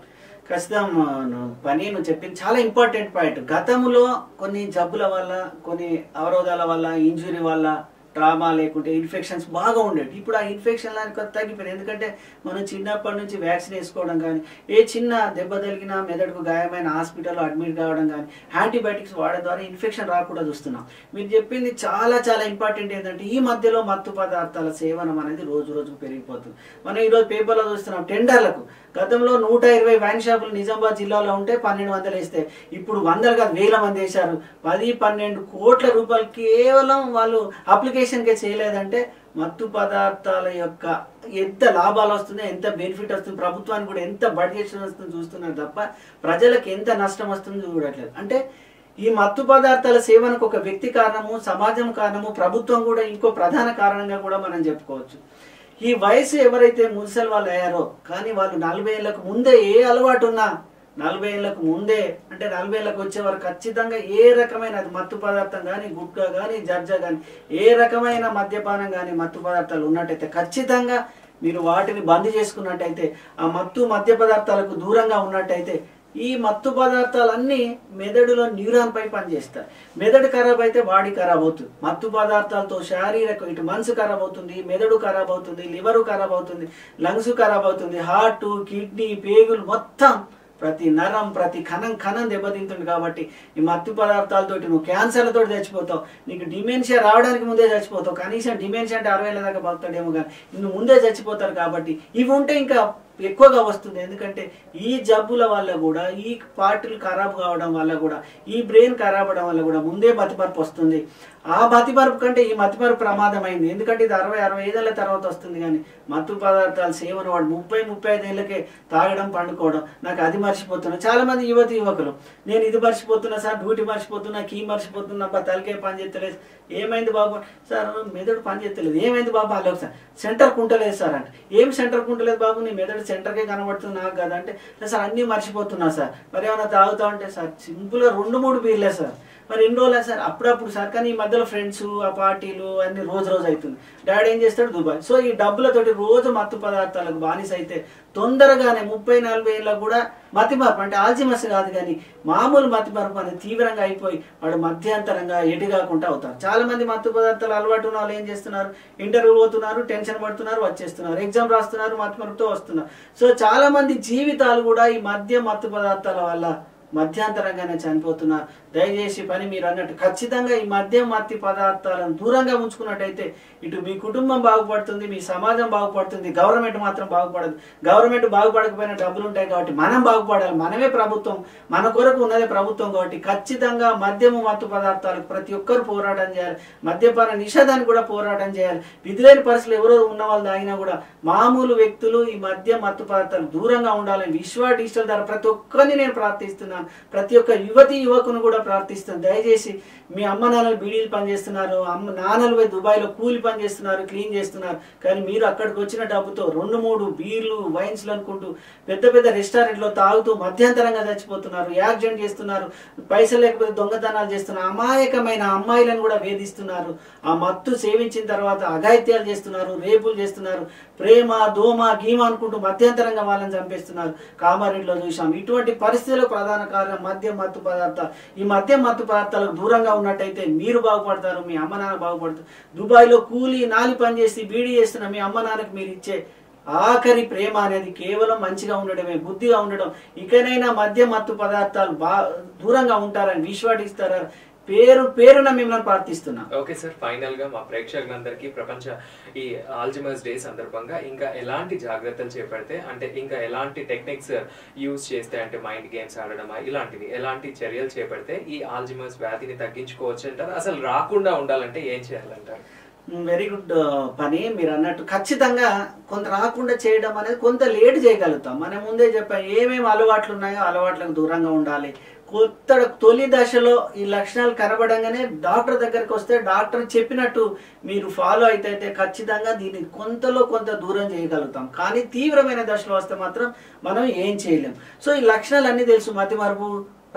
S2: ఖచ్చితం నువ్వు పని నువ్వు చెప్పింది చాలా ఇంపార్టెంట్ పాయింట్ గతంలో కొన్ని జబ్బుల వల్ల కొన్ని అవరోధాల వల్ల ఇంజురీ వల్ల ట్రామా లేకుంటే ఇన్ఫెక్షన్స్ బాగా ఉండేవి ఇప్పుడు ఆ ఇన్ఫెక్షన్ తగ్గిపోయింది ఎందుకంటే మనం చిన్నప్పటి నుంచి వ్యాక్సిన్ వేసుకోవడం కానీ ఏ చిన్న దెబ్బ తగిలినా మెదడుకు గాయమైన హాస్పిటల్లో అడ్మిట్ కావడం కానీ యాంటీబయాటిక్స్ వాడడం ద్వారా ఇన్ఫెక్షన్ రాకుండా చూస్తున్నాం మీరు చెప్పింది చాలా చాలా ఇంపార్టెంట్ ఏంటంటే ఈ మధ్యలో మత్తు పదార్థాల సేవనం అనేది రోజు రోజుకు పెరిగిపోతుంది మనం ఈరోజు పేపర్లో చూస్తున్నాం టెండర్లకు గతంలో నూట ఇరవై వైన్ షాపులు నిజామాబాద్ జిల్లాలో ఉంటే పన్నెండు వందలు వేస్తే ఇప్పుడు వందలు కాదు వేల మంది వేశారు పది పన్నెండు కోట్ల రూపాయలు కేవలం వాళ్ళు అప్లికేషన్కే చేయలేదంటే మత్తు పదార్థాల యొక్క ఎంత లాభాలు వస్తుంది ఎంత బెనిఫిట్ వస్తుంది ప్రభుత్వానికి కూడా ఎంత బడ్జెట్ వస్తుంది చూస్తున్నారు తప్ప ప్రజలకు ఎంత నష్టం వస్తుంది చూడట్లేదు అంటే ఈ మత్తు పదార్థాల సేవనకు ఒక వ్యక్తి కారణము సమాజం కారణము ప్రభుత్వం కూడా ఇంకో ప్రధాన కారణంగా కూడా మనం చెప్పుకోవచ్చు ఈ వయసు ఎవరైతే ముసలి వాళ్ళు అయ్యారో కానీ వాళ్ళు నలభై ఏళ్ళకు ముందే ఏ అలవాటు ఉన్నా నలభై ఏళ్ళకు ముందే అంటే నలభై ఏళ్ళకు వచ్చేవారు ఖచ్చితంగా ఏ రకమైన అది మత్తు పదార్థం కానీ గుట్కా కానీ జర్జా కానీ ఏ రకమైన మద్యపానం కానీ మత్తు పదార్థాలు ఉన్నట్టయితే ఖచ్చితంగా మీరు వాటిని బంద్ చేసుకున్నట్టయితే ఆ మత్తు మద్య పదార్థాలకు దూరంగా ఉన్నట్టయితే ఈ మత్తు పదార్థాలన్నీ మెదడులో న్యూరాన్ పై పనిచేస్తాయి మెదడు ఖరాబ్ అయితే బాడీ ఖరాబ్ అవుతుంది మత్తు పదార్థాలతో శారీరక ఇటు మనసు ఖరాబ్ అవుతుంది మెదడు ఖరాబ్ అవుతుంది లివరు ఖరాబ్ అవుతుంది లంగ్స్ ఖరాబ్ అవుతుంది హార్ట్ కిడ్నీ పేగులు మొత్తం ప్రతి నరం ప్రతి కణం కణం దెబ్బతింటుంది కాబట్టి ఈ మత్తు పదార్థాలతోటి నువ్వు క్యాన్సర్లతో చచ్చిపోతావు నీకు డిమెన్షియా రావడానికి ముందే చచ్చిపోతావు కనీసం డిమెన్షియా అంటే అరవై ఏళ్ళ దాకా బతుకుతాడేమో కానీ నువ్వు ముందే చచ్చిపోతారు కాబట్టి ఇవి ఉంటే ఇంకా ఎక్కువగా వస్తుంది ఎందుకంటే ఈ జబ్బుల వల్ల కూడా ఈ పార్టీలు ఖరాబ్ కావడం వల్ల కూడా ఈ బ్రెయిన్ ఖరాబ్ అవడం వల్ల కూడా ముందే మతిమరుపు వస్తుంది ఆ మతిమరుపు కంటే ఈ మతిమరుపు ప్రమాదమైంది ఎందుకంటే ఇది అరవై అరవై ఐదేళ్ల తర్వాత వస్తుంది కానీ మత్తు పదార్థాలు సేవన వాడు ముప్పై ముప్పై ఐదు ఏళ్ళకే తాగడం పండుకోవడం నాకు అది మర్చిపోతున్నా చాలా మంది యువతి యువకులు నేను ఇది మర్చిపోతున్నా సార్ డ్యూటీ మర్చిపోతున్నా కీ మర్చిపోతున్నా అబ్బా తలకే పని చేస్తలేదు ఏమైంది బాబు సార్ మెదడు పని చేస్తలేదు ఏమైంది బాబు అలా సార్ సెంటర్ కుంటలేదు సార్ అంటే ఏం సెంటర్ కుంటలేదు బాబు నీ మెదడు సెంటర్కే కనబడుతుంది నాకు కదా అంటే "లేదు సార్ అన్నీ మర్చిపోతున్నా సార్ మరి ఏమైనా తాగుతా ఉంటే సార్ సింపుల్గా రెండు మూడు బీర్లే సార్ మరి ఎన్ని రోజులే సార్ అప్పుడప్పుడు సార్ కానీ ఈ మధ్యలో ఫ్రెండ్స్ ఆ పార్టీలు అన్ని రోజు రోజు అవుతుంది డాడీ ఏం చేస్తాడు దుబాయ్ సో ఈ డబ్బులతోటి రోజు మత్తు పదార్థాలకు బానిస అయితే తొందరగానే ముప్పై నలభై ఏళ్ళకు కూడా మతిమరుపు అంటే ఆల్జిమస్ కాదు కానీ మామూలు మతిమరుపు అనేది తీవ్రంగా అయిపోయి వాడు మధ్యాంతరంగా ఎటు కాకుండా అవుతారు చాలా మంది మత్తు పదార్థాలు అలవాటు ఉన్న వాళ్ళు ఏం చేస్తున్నారు ఇంటర్వ్యూ పోతున్నారు టెన్షన్ పడుతున్నారు వచ్చేస్తున్నారు ఎగ్జామ్ రాస్తున్నారు మతిమరుపుతో వస్తున్నారు సో చాలా మంది జీవితాలు కూడా ఈ మద్య మత్తు పదార్థాల వల్ల మధ్యాంతరంగానే చనిపోతున్నారు దయచేసి పని మీరు అన్నట్టు ఖచ్చితంగా ఈ మద్యం మత్తి పదార్థాలను దూరంగా ఉంచుకున్నట్టయితే ఇటు మీ కుటుంబం బాగుపడుతుంది మీ సమాజం బాగుపడుతుంది గవర్నమెంట్ మాత్రం బాగుపడదు గవర్నమెంట్ బాగుపడకపోయినా డబ్బులు ఉంటాయి కాబట్టి మనం బాగుపడాలి మనమే ప్రభుత్వం మన కొరకు ఉన్నదే ప్రభుత్వం కాబట్టి ఖచ్చితంగా మద్యము మత్తు పదార్థాలకు ప్రతి ఒక్కరు పోరాటం చేయాలి మద్యపాన నిషేధానికి కూడా పోరాటం చేయాలి విధులేని పరిస్థితులు ఎవరో ఉన్న వాళ్ళు తాగినా కూడా మామూలు వ్యక్తులు ఈ మద్య మత్తు పదార్థాలు దూరంగా ఉండాలని విశ్వ డిజిటల్ ద్వారా ప్రతి ఒక్కరిని నేను ప్రార్థిస్తున్నాను ప్రతి ఒక్క యువతి యువకును కూడా ప్రార్థిస్తున్నాను దయచేసి మీ అమ్మ నాన్నలు బీడీలు పనిచేస్తున్నారు అమ్మ నాన్నలు పోయి దుబాయ్లో కూలి పని చేస్తున్నారు క్లీన్ చేస్తున్నారు కానీ మీరు అక్కడికి వచ్చిన డబ్బుతో రెండు మూడు బీర్లు వైన్స్లు అనుకుంటూ పెద్ద పెద్ద రెస్టారెంట్లో తాగుతూ మధ్యంతరంగా చచ్చిపోతున్నారు యాక్సిడెంట్ చేస్తున్నారు పైసలు లేకపోతే దొంగతనాలు చేస్తున్నారు అమాయకమైన అమ్మాయిలను కూడా వేధిస్తున్నారు ఆ మత్తు సేవించిన తర్వాత అఘాయిత్యాలు చేస్తున్నారు రేపులు చేస్తున్నారు ప్రేమ దోమ గీమ అనుకుంటూ మధ్యంతరంగా వాళ్ళని చంపేస్తున్నారు కామారెడ్డిలో చూసాం ఇటువంటి పరిస్థితులకు ప్రధాన కారణం మద్యం మత్తు పదార్థాలు ఈ మద్యం మత్తు పదార్థాలకు దూరంగా ఉన్నట్టయితే మీరు బాగుపడతారు మీ అమ్మ నాన్న బాగుపడతారు దుబాయ్లో కూలి నాలి పని చేసి బీడీ చేస్తున్న మీ అమ్మ నాన్నకి మీరు ఇచ్చే ఆఖరి ప్రేమ అనేది కేవలం మంచిగా ఉండడమే బుద్ధిగా ఉండడం ఇకనైనా మద్య మత్తు పదార్థాలు బా దూరంగా ఉంటారని విశ్వాటిస్తారా పేరు పేరున మిమ్మల్ని ప్రార్థిస్తున్నా
S1: ఓకే సార్ ఫైనల్ గా మా ప్రేక్షకులందరికీ ప్రపంచ ఈ ఆల్జిమర్స్ డే సందర్భంగా ఇంకా ఎలాంటి జాగ్రత్తలు చేపడితే అంటే ఇంకా ఎలాంటి టెక్నిక్స్ యూజ్ చేస్తే అంటే మైండ్ గేమ్స్ ఆడడమా ఇలాంటివి ఎలాంటి చర్యలు చేపడితే ఈ ఆల్జిమర్స్ వ్యాధిని తగ్గించుకోవచ్చు అంటారు అసలు రాకుండా ఉండాలంటే ఏం చేయాలంటారు
S2: వెరీ గుడ్ పని మీరు అన్నట్టు ఖచ్చితంగా కొంత రాకుండా చేయడం అనేది కొంత లేట్ చేయగలుగుతాం మనం ముందే చెప్పాం ఏమేమి అలవాట్లు ఉన్నాయో అలవాట్లకు దూరంగా ఉండాలి కొత్త తొలి దశలో ఈ లక్షణాలు కనబడంగానే డాక్టర్ దగ్గరికి వస్తే డాక్టర్ చెప్పినట్టు మీరు ఫాలో అయితే అయితే ఖచ్చితంగా దీన్ని కొంతలో కొంత దూరం చేయగలుగుతాం కానీ తీవ్రమైన దశలో వస్తే మాత్రం మనం ఏం చేయలేం సో ఈ లక్షణాలు అన్నీ తెలుసు మతిమరుపు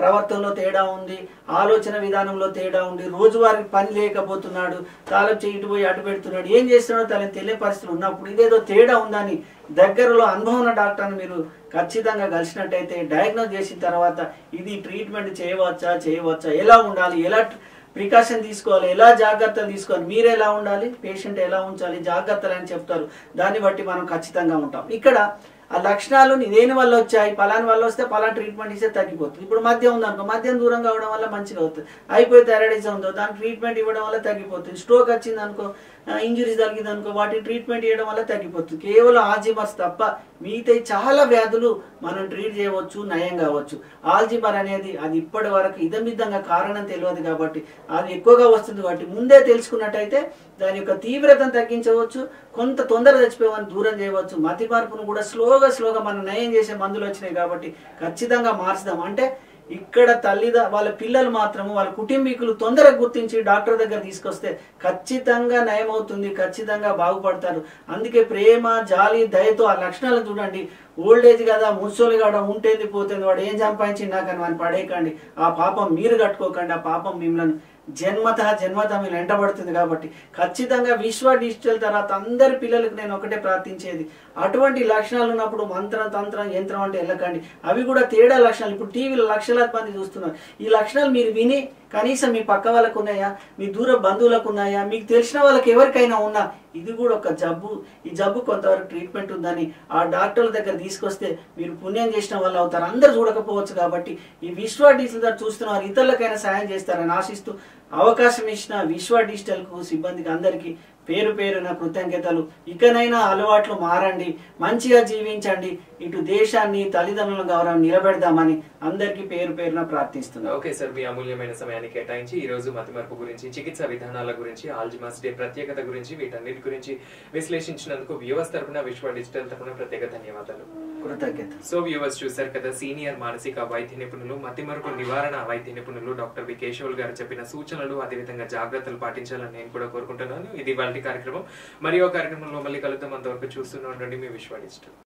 S2: ప్రవర్తనలో తేడా ఉంది ఆలోచన విధానంలో తేడా ఉంది రోజువారీ పని లేకపోతున్నాడు తాళం చేయి ఇటు పోయి అటు పెడుతున్నాడు ఏం చేస్తున్నాడో తనని తెలియని పరిస్థితులు ఉన్నప్పుడు ఇదేదో తేడా ఉందని దగ్గరలో అనుభవం ఉన్న డాక్టర్ని మీరు ఖచ్చితంగా కలిసినట్టయితే డయాగ్నోస్ చేసిన తర్వాత ఇది ట్రీట్మెంట్ చేయవచ్చా చేయవచ్చా ఎలా ఉండాలి ఎలా ప్రికాషన్ తీసుకోవాలి ఎలా జాగ్రత్తలు తీసుకోవాలి మీరు ఎలా ఉండాలి పేషెంట్ ఎలా ఉంచాలి జాగ్రత్తలు అని చెప్తారు దాన్ని బట్టి మనం ఖచ్చితంగా ఉంటాం ఇక్కడ ఆ లక్షణాలు నీ దేని వల్ల వచ్చాయి పలాని వల్ల వస్తే పలానా ట్రీట్మెంట్ ఇస్తే తగ్గిపోతుంది ఇప్పుడు మద్యం ఉందనుకో మద్యం దూరంగా అవడం వల్ల మంచిగా అవుతుంది అయిపోయి థైరాయిడిజం ఉందో దానికి ట్రీట్మెంట్ ఇవ్వడం వల్ల తగ్గిపోతుంది స్ట్రోక్ వచ్చింది అనుకో ఇంజురీస్ తగ్గింది అనుకో వాటి ట్రీట్మెంట్ చేయడం వల్ల తగ్గిపోతుంది కేవలం ఆల్జిమర్స్ తప్ప మిగతా చాలా వ్యాధులు మనం ట్రీట్ చేయవచ్చు నయం కావచ్చు ఆల్జిమర్ అనేది అది ఇప్పటి వరకు ఇదమిద్దంగా కారణం తెలియదు కాబట్టి అది ఎక్కువగా వస్తుంది కాబట్టి ముందే తెలుసుకున్నట్టయితే దాని యొక్క తీవ్రతను తగ్గించవచ్చు కొంత తొందర చచ్చిపోయేవాడిని దూరం చేయవచ్చు మతి మార్పును కూడా స్లోగా స్లోగా మనం నయం చేసే మందులు వచ్చినాయి కాబట్టి ఖచ్చితంగా మార్చుదాం అంటే ఇక్కడ తల్లిద వాళ్ళ పిల్లలు మాత్రము వాళ్ళ కుటుంబీకులు తొందరగా గుర్తించి డాక్టర్ దగ్గర తీసుకొస్తే ఖచ్చితంగా నయమవుతుంది ఖచ్చితంగా బాగుపడతారు అందుకే ప్రేమ జాలి దయతో ఆ లక్షణాలు చూడండి ఓల్డ్ ఏజ్ కదా ముసలి కాడ ఉంటేంది పోతుంది వాడు ఏం సంపాదించి నాకని వాడిని పడేయకండి ఆ పాపం మీరు కట్టుకోకండి ఆ పాపం మిమ్మల్ని జన్మత జన్మత మీరు వెంటబడుతుంది కాబట్టి ఖచ్చితంగా విశ్వ డిజిటల్ తర్వాత అందరి పిల్లలకు నేను ఒకటే ప్రార్థించేది అటువంటి లక్షణాలు ఉన్నప్పుడు మంత్రం తంత్రం యంత్రం అంటే వెళ్ళకండి అవి కూడా తేడా లక్షణాలు ఇప్పుడు టీవీలో లక్షలాది మంది చూస్తున్నారు ఈ లక్షణాలు మీరు విని కనీసం మీ పక్క వాళ్ళకు ఉన్నాయా మీ దూర బంధువులకు ఉన్నాయా మీకు తెలిసిన వాళ్ళకి ఎవరికైనా ఉన్నా ఇది కూడా ఒక జబ్బు ఈ జబ్బు కొంతవరకు ట్రీట్మెంట్ ఉందని ఆ డాక్టర్ల దగ్గర తీసుకొస్తే మీరు పుణ్యం చేసిన వాళ్ళు అవుతారు అందరు చూడకపోవచ్చు కాబట్టి ఈ విశ్వ డిజిటల్ ద్వారా చూస్తున్నారు ఇతరులకైనా సాయం చేస్తారని ఆశిస్తూ అవకాశం ఇచ్చిన విశ్వ డిజిటల్కు సిబ్బందికి అందరికీ పేరు పేరున కృతజ్ఞతలు ఇకనైనా అలవాట్లు మారండి మంచిగా జీవించండి ఇటు దేశాన్ని తల్లిదండ్రుల గౌరవం నిలబెడదామని అందరికీ పేరు పేరున ప్రార్థిస్తున్నాను
S1: ఓకే సార్ మీ అమూల్యమైన సమయాన్ని కేటాయించి ఈ రోజు మతిమరుపు గురించి చికిత్స విధానాల గురించి ఆల్జిమస్ డే ప్రత్యేకత గురించి వీటన్నిటి గురించి విశ్లేషించినందుకు వ్యూవర్స్ తరపున విశ్వ డిజిటల్ తరపున ప్రత్యేక ధన్యవాదాలు
S2: కృతజ్ఞత
S1: సో వ్యూవర్స్ చూశారు కదా సీనియర్ మానసిక వైద్య నిపుణులు మతిమరుపు నివారణ వైద్య నిపుణులు డాక్టర్ వి కేశవుల్ గారు చెప్పిన సూచనలు అదేవిధంగా జాగ్రత్తలు పాటించాలని నేను కూడా కోరుకుంటున్నాను ఇది వాళ్ళ కార్యక్రమం మరియు కార్యక్రమంలో మళ్ళీ కలుద్దాం అంతవరకు చూస్తూనే ఉండండి మీ విశ్వ డిజిటల్